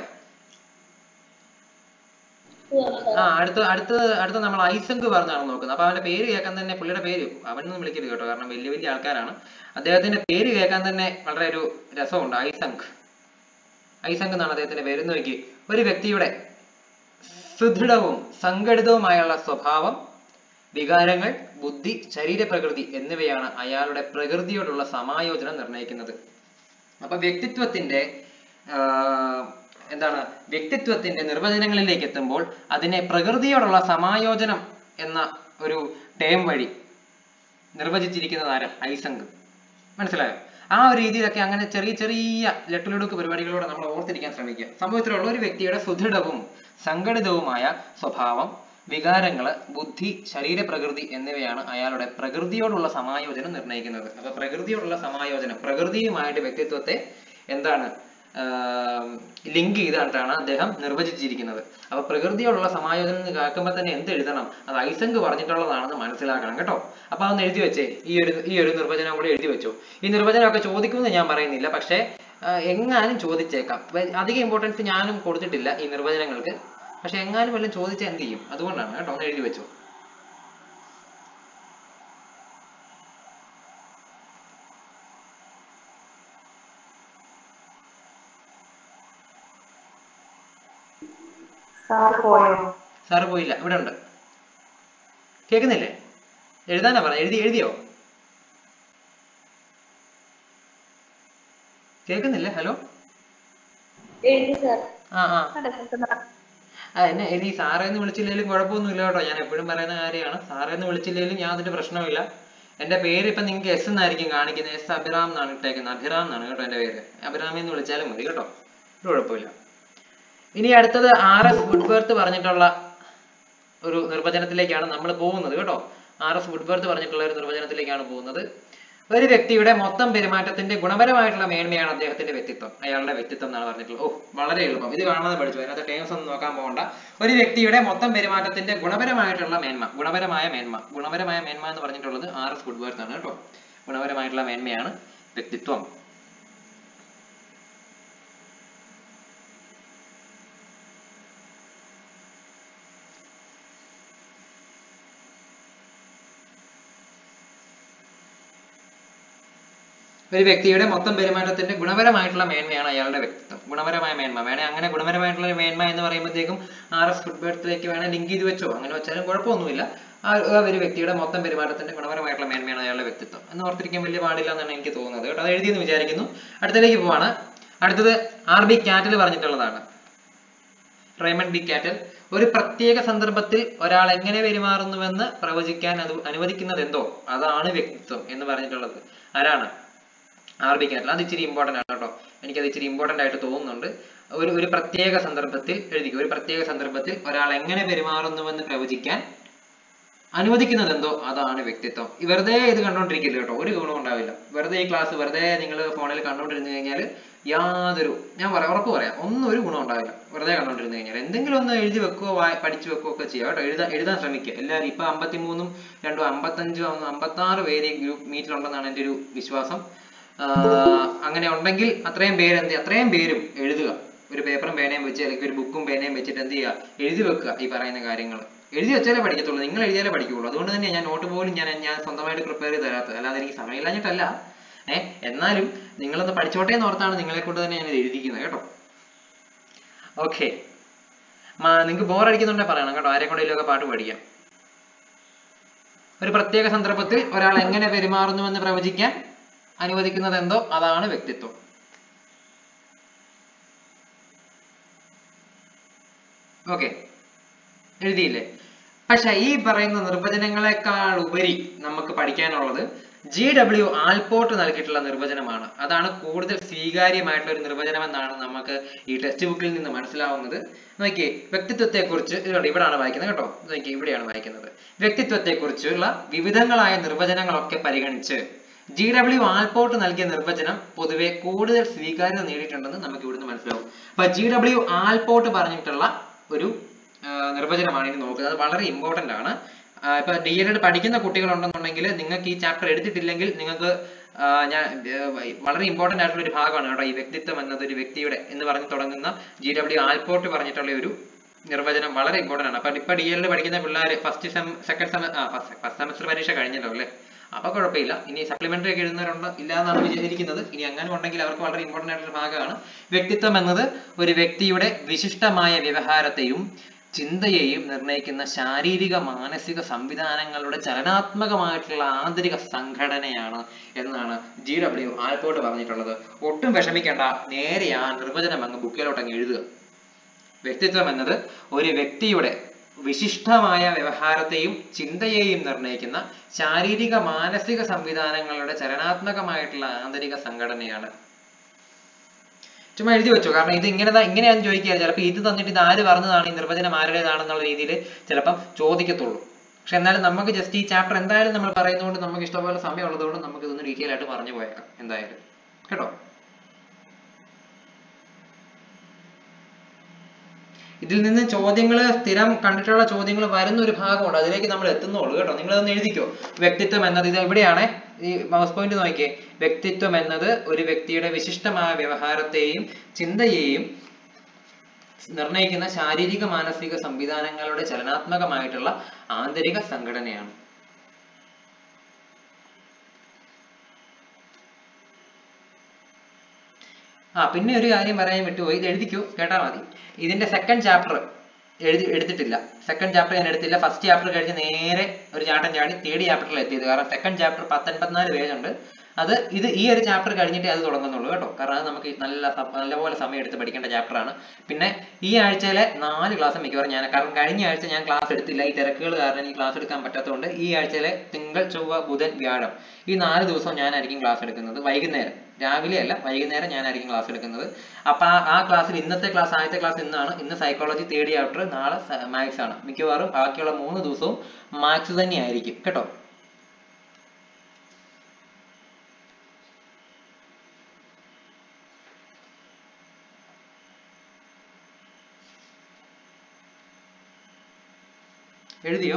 ആ അടുത്ത അടുത്ത അടുത്ത നമ്മൾ ഐസങ്ക് പറഞ്ഞാണ് നോക്കുന്നത് അപ്പൊ അവന്റെ പേര് കേൾക്കാൻ തന്നെ പുള്ളിയുടെ പേര് അവനൊന്നും വിളിക്കരുത് കേട്ടോ കാരണം വലിയ വലിയ ആൾക്കാരാണ് അദ്ദേഹത്തിന്റെ പേര് കേൾക്കാൻ തന്നെ വളരെ ഒരു രസമുണ്ട് ഐസങ്ക് ഐസങ്ക് എന്നാണ് അദ്ദേഹത്തിന്റെ പേര് എന്ന് നോക്കി ഒരു വ്യക്തിയുടെ സുദൃഢവും സംഘടിതവുമായുള്ള സ്വഭാവം വികാരങ്ങൾ ബുദ്ധി ശരീരപ്രകൃതി എന്നിവയാണ് അയാളുടെ പ്രകൃതിയോടുള്ള സമായോജനം നിർണ്ണയിക്കുന്നത് അപ്പൊ വ്യക്തിത്വത്തിന്റെ ആഹ്, എന്താണ് വ്യക്തിത്വത്തിന്റെ നിർവചനങ്ങളിലേക്ക് എത്തുമ്പോൾ അതിനെ പ്രകൃതിയോടുള്ള സമായോജനം എന്ന ഒരു ടേം വഴി നിർവചിച്ചിരിക്കുന്നത് ആരാ ഐസങ്ക് മനസ്സിലായോ ആ ഒരു രീതിയിലൊക്കെ അങ്ങനെ ചെറിയ ചെറിയ ലട്ടുലടുക്ക് പരിപാടികളോടെ നമ്മൾ ഓർത്തിരിക്കാൻ ശ്രമിക്കുക സംഭവത്തിലുള്ള ഒരു വ്യക്തിയുടെ സുദൃഢവും സംഘടിതവുമായ സ്വഭാവം വികാരങ്ങള് ബുദ്ധി ശരീരപ്രകൃതി എന്നിവയാണ് അയാളുടെ പ്രകൃതിയോടുള്ള സമായോജനം നിർണ്ണയിക്കുന്നത് അപ്പൊ പ്രകൃതിയോടുള്ള സമായോജനം പ്രകൃതിയുമായിട്ട് വ്യക്തിത്വത്തെ എന്താണ് ലിങ്ക് ചെയ്തിട്ടാണ് അദ്ദേഹം നിർവചിച്ചിരിക്കുന്നത് അപ്പൊ പ്രകൃതിയോടുള്ള സമായോജനം എന്ന് കേൾക്കുമ്പോൾ തന്നെ എന്ത് എഴുതണം അത് ഐസങ്ക് പറഞ്ഞിട്ടുള്ളതാണെന്ന് മനസ്സിലാക്കണം കേട്ടോ അപ്പൊ അതൊന്ന് എഴുതി വെച്ചേ ഈ ഒരു ഈ ഒരു നിർവചനം കൂടി എഴുതി വെച്ചു ഈ നിർവചനമൊക്കെ ചോദിക്കുമെന്ന് ഞാൻ പറയുന്നില്ല പക്ഷേ ആ, എങ്ങാനും ചോദിച്ചേക്കാം അപ്പൊ അധികം ഇമ്പോർട്ടൻസ് ഞാനും കൊടുത്തിട്ടില്ല ഈ നിർവചനങ്ങൾക്ക് പക്ഷെ എങ്ങാനും വല്ലതും ചോദിച്ചാൽ എന്ത് ചെയ്യും അതുകൊണ്ടാണ് കേട്ടോ ഒന്ന് എഴുതി വെച്ചു സാർ പോയോ സാറ് പോയില്ല ഇവിടെ ഉണ്ട് കേൾക്കുന്നില്ലേ എഴുതാനാ പറഞ്ഞ എഴുതി എഴുതിയോ കേൾക്കുന്നില്ലേ ഹലോ എഴുതി സാർ ആ ആ ആ എന്നെ ഇനി സാറേ എന്ന് വിളിച്ചില്ലെങ്കിലും കുഴപ്പമൊന്നുമില്ല കേട്ടോ ഞാൻ എപ്പോഴും പറയുന്ന കാര്യമാണ് സാറേ എന്ന് വിളിച്ചില്ലെങ്കിലും ഞാൻ അതിന്റെ പ്രശ്നമില്ല എന്റെ പേര് ഇപ്പൊ നിങ്ങൾക്ക് എസ് എന്നായിരിക്കും കാണിക്കുന്നത് എസ് അഭിറാം എന്നാണ് ഇട്ടേക്കുന്നത് അഭിറാം എന്നാണ് കേട്ടോ എന്റെ പേര് അഭിറാമി എന്ന് വിളിച്ചാലും മതി കേട്ടോ ഒരു കുഴപ്പമില്ല ഇനി അടുത്തത് ആർ എസ് വുഡ്വർത്ത് പറഞ്ഞിട്ടുള്ള ഒരു നിർവചനത്തിലേക്കാണ് നമ്മൾ പോകുന്നത് കേട്ടോ ആർ എസ് വുഡ്വർത്ത് പറഞ്ഞിട്ടുള്ള ഒരു നിർവചനത്തിലേക്കാണ് പോകുന്നത് ഒരു വ്യക്തിയുടെ മൊത്തം പെരുമാറ്റത്തിന്റെ ഗുണപരമായിട്ടുള്ള മേന്മയാണ് അദ്ദേഹത്തിന്റെ വ്യക്തിത്വം അയാളുടെ വ്യക്തിത്വം എന്നാണ് പറഞ്ഞിട്ടുള്ളത് ഓ വളരെ എളുപ്പം ഇത് കാണാതെ പഠിച്ചു അതിനകത്ത് ടേംസ് ഒന്നും നോക്കാൻ പോകണ്ട ഒരു വ്യക്തിയുടെ മൊത്തം പെരുമാറ്റത്തിന്റെ ഗുണപരമായിട്ടുള്ള മേന്മ ഗുണപരമായ മേന്മ ഗുണപരമായ മേന്മ എന്ന് പറഞ്ഞിട്ടുള്ളത് ആർ എസ് വുഡ്വർത്ത് ആണ് കേട്ടോ ഗുണപരമായിട്ടുള്ള മേന്മയാണ് വ്യക്തിത്വം ഒരു വ്യക്തിയുടെ മൊത്തം പെരുമാറ്റത്തിന്റെ ഗുണപരമായിട്ടുള്ള മേന്മയാണ് അയാളുടെ വ്യക്തിത്വം ഗുണപരമായ മേന്മ വേണേ അങ്ങനെ ഗുണപരമായിട്ടുള്ള ഒരു മേന്മ എന്ന് പറയുമ്പോഴത്തേക്കും ആർ എസ് ഫുഡ് ബേർത്തിലേക്ക് വേണേൽ ലിങ്ക് ചെയ്ത് വെച്ചോ അങ്ങനെ വെച്ചാലും കുഴപ്പമൊന്നുമില്ല ആ ആ ഒരു വ്യക്തിയുടെ മൊത്തം പെരുമാറ്റത്തിന്റെ ഗുണപരമായിട്ടുള്ള മേന്മയാണ് അയാളുടെ വ്യക്തിത്വം എന്ന് ഓർത്തിരിക്കാൻ വലിയ പാടില്ല എന്നാണ് എനിക്ക് തോന്നുന്നത് കേട്ടോ അത് എഴുതിയെന്ന് വിചാരിക്കുന്നു അടുത്തതിലേക്ക് പോവാണ് അടുത്തത് ആർ ബി കാറ്റൽ പറഞ്ഞിട്ടുള്ളതാണ് റൈമണ്ട് ബി കാറ്റൽ ഒരു പ്രത്യേക സന്ദർഭത്തിൽ ഒരാൾ എങ്ങനെ പെരുമാറുന്നുവെന്ന് പ്രവചിക്കാൻ അത് അനുവദിക്കുന്നത് എന്തോ അതാണ് വ്യക്തിത്വം എന്ന് പറഞ്ഞിട്ടുള്ളത് ആരാണ് ആർ ബി കാറ്റൽ അത് ഇച്ചിരി ഇമ്പോർട്ടന്റ് ആണ് കേട്ടോ എനിക്കത് ഇച്ചിരി ഇമ്പോർട്ടന്റ് ആയിട്ട് തോന്നുന്നുണ്ട് ഒരു ഒരു പ്രത്യേക സന്ദർഭത്തിൽ എഴുതിക്കും ഒരു പ്രത്യേക സന്ദർഭത്തിൽ ഒരാൾ എങ്ങനെ പെരുമാറുന്നുവെന്ന് പ്രവചിക്കാൻ അനുവദിക്കുന്നത് എന്തോ അതാണ് വ്യക്തിത്വം ഈ വെറുതെ ഇത് കണ്ടോണ്ടിരിക്കില്ല കേട്ടോ ഒരു ഗുണം ഉണ്ടാവില്ല വെറുതെ ഈ ക്ലാസ് വെറുതെ നിങ്ങൾ ഫോണിൽ കണ്ടോണ്ടിരുന്നു കഴിഞ്ഞാൽ യാതൊരു ഞാൻ പറയാം ഉറപ്പ് പറയാം ഒന്നും ഒരു ഗുണം ഉണ്ടാവില്ല വെറുതെ കണ്ടോണ്ടിരുന്നു കഴിഞ്ഞാൽ എന്തെങ്കിലും ഒന്ന് എഴുതി വെക്കുകയോ വായി- പഠിച്ചു വെക്കുകയോ ഒക്കെ ചെയ്യുക കേട്ടോ എഴുതാൻ എഴുതാൻ ശ്രമിക്കുക എല്ലാവരും ഇപ്പൊ അമ്പത്തിമൂന്നും രണ്ടും അമ്പത്തഞ്ചും അമ്പത്താറ് പേര് ഗ്രൂപ്പ് മീറ്റിലുണ്ടെന്നാണ് എൻ്റെ ഒരു വിശ്വാസം ആഹ് അങ്ങനെ ഉണ്ടെങ്കിൽ അത്രയും പേര് എന്ത് ചെയ്യ- അത്രയും പേരും എഴുതുക ഒരു പേപ്പറും പേനയും വെച്ച് അല്ലെങ്കിൽ ഒരു ബുക്കും പേനയും വെച്ചിട്ട് എന്ത് ചെയ്യുക എഴുതി വെക്കുക ഈ പറയുന്ന കാര്യങ്ങൾ എഴുതി വെച്ചാലേ പഠിക്കത്തുള്ളൂ നിങ്ങൾ എഴുതിയാലേ പഠിക്കുകയുള്ളൂ അതുകൊണ്ട് തന്നെ ഞാൻ നോട്ട് പോലും ഞാൻ ഞാൻ സ്വന്തമായിട്ട് പ്രിപ്പയർ ചെയ്ത് തരാത്തത് അല്ലാതെ എനിക്ക് സമയമില്ലാഞ്ഞിട്ടല്ല ഏ എന്നാലും നിങ്ങളൊന്ന് പഠിച്ചോട്ടെ എന്ന് ഓർത്താണ് നിങ്ങളെ കൊണ്ട് തന്നെ ഞാൻ ഇത് എഴുതിക്കുന്നത് കേട്ടോ ഓക്കെ നിങ്ങൾക്ക് ബോർ അടിക്കുന്നുണ്ടെ പറയണം കേട്ടോ ആരെ കൊണ്ടെങ്കിലുമൊക്കെ പാട്ട് പഠിക്കാം ഒരു പ്രത്യേക സന്ദർഭത്തിൽ ഒരാൾ എങ്ങനെ പെരുമാറുന്നുവെന്ന് പ്രവചിക്കാൻ അനുവദിക്കുന്നത് എന്തോ അതാണ് വ്യക്തിത്വം ഓക്കെ എഴുതിയില്ലേ പക്ഷെ ഈ പറയുന്ന നിർവചനങ്ങളെക്കാൾ ഉപരി നമുക്ക് പഠിക്കാനുള്ളത് ജി ഡബ്ല്യു ആൽപോർട്ട് നൽകിയിട്ടുള്ള നിർവചനമാണ് അതാണ് കൂടുതൽ സ്വീകാര്യമായിട്ടുള്ള ഒരു നിർവചനം എന്നാണ് നമുക്ക് ഈ ടെക്സ്റ്റ് ബുക്കിൽ നിന്ന് മനസ്സിലാവുന്നത് നോക്കിയേ വ്യക്തിത്വത്തെക്കുറിച്ച് ഇതുണ്ട് ഇവിടാണ് വായിക്കുന്നത് കേട്ടോ നോക്കിയേ ഇവിടെയാണ് വായിക്കുന്നത് വ്യക്തിത്വത്തെക്കുറിച്ചുള്ള വിവിധങ്ങളായ നിർവചനങ്ങളൊക്കെ പരിഗണിച്ച് ജി ഡബ്ല്യു ആൽപോർട്ട് നൽകിയ നിർവചനം പൊതുവെ കൂടുതൽ സ്വീകാര്യത നേടിയിട്ടുണ്ടെന്ന് നമുക്ക് ഇവിടുന്ന് മനസ്സിലാവും അപ്പൊ ജി ഡബ്ല്യു ആൽപോർട്ട് പറഞ്ഞിട്ടുള്ള ഒരു ആ, നിർവചനമാണ് ഇനി നോക്കുന്നത് അത് വളരെ ഇമ്പോർട്ടന്റ് ആണ് ആ, ഇപ്പൊ ഡി എൽ എഡ് പഠിക്കുന്ന കുട്ടികളുണ്ടെന്നുണ്ടെങ്കിൽ നിങ്ങൾക്ക് ഈ ചാപ്റ്റർ എടുത്തിട്ടില്ലെങ്കിൽ നിങ്ങൾക്ക് ആ, ഞാൻ ഏർ, വളരെ ഇമ്പോർട്ടന്റ് ആയിട്ടുള്ള ഒരു ഭാഗമാണ് കേട്ടോ ഈ വ്യക്തിത്വം എന്നത് ഒരു വ്യക്തിയുടെ എന്ന് പറഞ്ഞ് തുടങ്ങുന്ന ജി ഡബ്ല്യു ആൽപോർട്ട് പറഞ്ഞിട്ടുള്ള ഒരു നിർവചനം വളരെ ഇമ്പോർട്ടന്റ് ആണ് അപ്പൊ ഇപ്പൊ ഡി എൽ എഡ് പഠിക്കുന്ന പിള്ളേർ first sem second sem first semester പരീക്ഷ കഴിഞ്ഞല്ലോ അല്ലേ അപ്പൊ കുഴപ്പമില്ല ഇനി സപ്ലിമെന്ററി ഒക്കെ എഴുതുന്നവരുണ്ട് ഇല്ല എന്നാണ് വിചാരിക്കുന്നത് ഇനി അങ്ങനെ ഉണ്ടെങ്കിൽ അവർക്ക് വളരെ ഇമ്പോർട്ടന്റ് ആയിട്ടുള്ള ഭാഗമാണ് വ്യക്തിത്വം എന്നത് ഒരു വ്യക്തിയുടെ വിശിഷ്ടമായ വ്യവഹാരത്തെയും ചിന്തയെയും നിർണ്ണയിക്കുന്ന ശാരീരിക മാനസിക സംവിധാനങ്ങളുടെ ചലനാത്മകമായിട്ടുള്ള ആന്തരിക സംഘടനയാണ് എന്നാണ് ജി ഡബ്ല്യു ആൽപോർട്ട് പറഞ്ഞിട്ടുള്ളത് ഒട്ടും വിഷമിക്കേണ്ട നേരെ ആ നിർവചനം അങ്ങ് ബുക്കിലോട്ട് അങ്ങ് എഴുതുക വ്യക്തിത്വം എന്നത് ഒരു വ്യക്തിയുടെ വിശിഷ്ടമായ വ്യവഹാരത്തെയും ചിന്തയെയും നിർണ്ണയിക്കുന്ന ശാരീരിക മാനസിക സംവിധാനങ്ങളുടെ ചലനാത്മകമായിട്ടുള്ള ആന്തരിക സംഘടനയാണ് ചുമ്മാ എഴുതി വെച്ചോ കാരണം ഇത് ഇങ്ങനെ ഇങ്ങനെയാന്ന് ചോദിക്കുക ചിലപ്പോൾ ഇത് തന്നിട്ട് ഇത് ആര് പറഞ്ഞതാണ് ഈ നിർവചനം ആരുടേതാണെന്നുള്ള രീതിയിൽ ചിലപ്പം ചോദിക്കത്തുള്ളൂ പക്ഷെ എന്നാലും നമുക്ക് ജസ്റ്റ് ഈ ചാപ്റ്റർ എന്തായാലും നമ്മൾ പറയുന്നതുകൊണ്ട് നമുക്ക് ഇഷ്ടംപോലെ സമയം ഉള്ളതുകൊണ്ട് നമുക്ക് ഇതൊന്ന് ഡീറ്റെയിൽ ആയിട്ട് പറഞ്ഞു പോയേക്കാം എന്തായാലും കേട്ടോ ഇതിൽ നിന്ന് ചോദ്യങ്ങൾ സ്ഥിരം കണ്ടിട്ടുള്ള ചോദ്യങ്ങൾ വരുന്ന ഒരു ഭാഗമുണ്ട് അതിലേക്ക് നമ്മൾ എത്തുന്നുള്ളൂ കേട്ടോ നിങ്ങൾ അതൊന്ന് എഴുതിക്കോ വ്യക്തിത്വം എന്നത് ഇത് എവിടെയാണ് ഈ മൗസ് പോയിന്റ് നോക്കിയേ വ്യക്തിത്വം എന്നത് ഒരു വ്യക്തിയുടെ വിശിഷ്ടമായ വ്യവഹാരത്തെയും ചിന്തയെയും നിർണ്ണയിക്കുന്ന ശാരീരിക മാനസിക സംവിധാനങ്ങളുടെ ചലനാത്മകമായിട്ടുള്ള ആന്തരിക സംഘടനയാണ് ആ പിന്നെ ഒരു കാര്യം പറയാൻ വിട്ടുപോയി ഇത് എഴുതിക്കൂ കേട്ടാ മതി ഇതിന്റെ സെക്കൻഡ് ചാപ്റ്റർ എഴുതി എടുത്തിട്ടില്ല സെക്കൻഡ് ചാപ്റ്റർ ഞാൻ എടുത്തില്ല ഫസ്റ്റ് ചാപ്റ്റർ കഴിഞ്ഞ് നേരെ ഒരു ചാട്ടം ചാടി തേർഡ് ചാപ്റ്ററിൽ എത്തിയത് കാരണം സെക്കൻഡ് ചാപ്റ്റർ പത്തൊൻപത്തിനാല് പേജ് ഉണ്ട് അത് ഇത് ഈ ഒരു ചാപ്റ്റർ കഴിഞ്ഞിട്ടേ അത് തുടങ്ങുന്നുള്ളൂ കേട്ടോ കാരണം അത് നമുക്ക് നല്ല സ- നല്ലപോലെ സമയം എടുത്ത് പഠിക്കേണ്ട ചാപ്റ്റർ ആണ് പിന്നെ ഈ ആഴ്ചയിലെ നാല് ക്ലാസ് മിക്കവാറും ഞാൻ കാരണം കഴിഞ്ഞ ആഴ്ച ഞാൻ ക്ലാസ് എടുത്തില്ല ഈ തിരക്കുകൾ കാരണം എനിക്ക് ക്ലാസ് എടുക്കാൻ പറ്റാത്തതുകൊണ്ട് ഈ ആഴ്ചയിലെ തിങ്കൾ ചൊവ്വ ബുധൻ വ്യാഴം ഈ നാല് ദിവസവും ഞാനായിരിക്കും ക്ലാസ് എടുക്കുന്നത് വൈകുന്നേരം രാവിലെ അല്ല വൈകുന്നേരം ഞാനായിരിക്കും ക്ലാസ് എടുക്കുന്നത് അപ്പൊ ആ- ആ ക്ലാസ്സിൽ ഇന്നത്തെ ക്ലാസ് ആദ്യത്തെ ക്ലാസ് ഇന്നാണ് ഇന്ന് സൈക്കോളജി തേർഡ് ചാപ്റ്റർ നാളെ മാത്സ് ആണ് മിക്കവാറും ബാക്കിയുള്ള മൂന്ന് ദിവസവും മാത്സ് തന്നെയായിരിക്കും കേട്ടോ എഴുതിയോ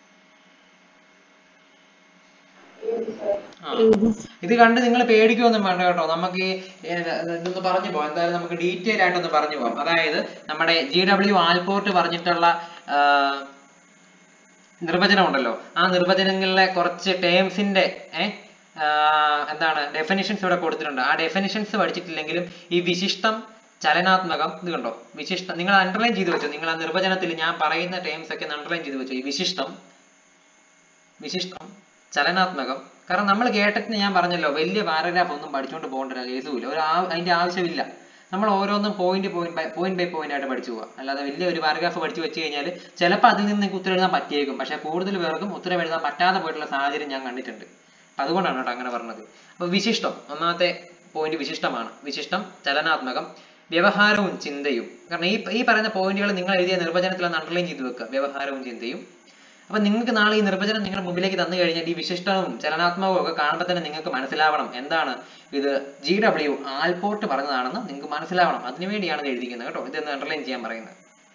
ആ ഇത് കണ്ട് നിങ്ങൾ പേടിക്കുകയൊന്നും വേണ്ട കേട്ടോ നമുക്ക് ഈ ഏർ, ഇതൊന്ന് പറഞ്ഞു പോവാം എന്തായാലും നമുക്ക് ഡീറ്റെയിൽ ആയിട്ടൊന്ന് പറഞ്ഞു പോവാം അതായത് നമ്മുടെ ജി ഡബ്ല്യു ആൽപോർട്ട് പറഞ്ഞിട്ടുള്ള ആ, നിർവചനം ഉണ്ടല്ലോ ആ നിർവചനങ്ങളിലെ കുറച്ച് ടേംസിന്റെ ഏഹ് എന്താണ് ഡെഫിനിഷൻസ് ഇവിടെ കൊടുത്തിട്ടുണ്ട് ആ ഡെഫിനിഷൻസ് പഠിച്ചിട്ടില്ലെങ്കിലും ഈ വിശിഷ്ടം ചലനാത്മകം ഇത് കണ്ടോ വിശിഷ്ടം നിങ്ങൾ അണ്ടർലൈൻ ചെയ്ത് വെച്ചോ നിങ്ങൾ ആ നിർവചനത്തിൽ ഞാൻ പറയുന്ന ടേംസ് ഒക്കെ അണ്ടർലൈൻ ചെയ്ത് വെച്ചോ ഈ വിശിഷ്ടം വിശിഷ്ടം ചലനാത്മകം കാരണം നമ്മൾ കേട്ടിട്ട് ഞാൻ പറഞ്ഞല്ലോ വലിയ പാരഗ്രാഫ് ഒന്നും പഠിച്ചുകൊണ്ട് പോകേണ്ട ഒരു കേസുമില്ല ഒരു ആ- അതിന്റെ ആവശ്യമില്ല നമ്മൾ ഓരോന്നും point point point by point ആയിട്ട് പഠിച്ചു പോവുക അല്ലാതെ വലിയ ഒരു പാരഗ്രാഫ് പഠിച്ചു വെച്ച് കഴിഞ്ഞാൽ ചിലപ്പോൾ അതിൽ നിന്ന് നിങ്ങൾക്ക് ഉത്തരം എഴുതാൻ പറ്റിയേക്കും പക്ഷേ കൂടുതൽ പേർക്കും ഉത്തരം എഴുതാൻ പറ്റാതെ പോയിട്ടുള്ള സാഹചര്യം ഞാൻ കണ്ടിട്ടുണ്ട് അപ്പൊ അതുകൊണ്ടാണ് കേട്ടോ അങ്ങനെ പറഞ്ഞത് അപ്പൊ വിശിഷ്ടം ഒന്നാമത്തെ പോയിന്റ് വിശിഷ്ടമാണ് വിശിഷ്ടം ചലനാത്മകം വ്യവഹാരവും ചിന്തയും കാരണം ഈ ഈ പറയുന്ന പോയിന്റുകൾ നിങ്ങൾ എഴുതിയ നിർവചനത്തിൽ ഒന്ന് അണ്ടർലൈൻ ചെയ്ത് വെക്കുക വ്യവഹാരവും ചിന്തയും അപ്പൊ നിങ്ങൾക്ക് നാളെ ഈ നിർവചനം നിങ്ങളുടെ മുമ്പിലേക്ക് തന്നു കഴിഞ്ഞാൽ ഈ വിശിഷ്ടവും ചലനാത്മകവും ഒക്കെ കാണുമ്പോൾ തന്നെ നിങ്ങൾക്ക് മനസ്സിലാവണം എന്താണ് ഇത് ജി ഡബ്ല്യു ആൽപോർട്ട് പറഞ്ഞതാണെന്ന് നിങ്ങൾക്ക് മനസ്സിലാവണം അതിനു വേണ്ടിയാണ് ഇത് എഴുതിക്കുന്നത് കേട്ടോ ഇതൊന്ന് അണ്ടർലൈൻ ചെയ്യാൻ പറയുന്നത്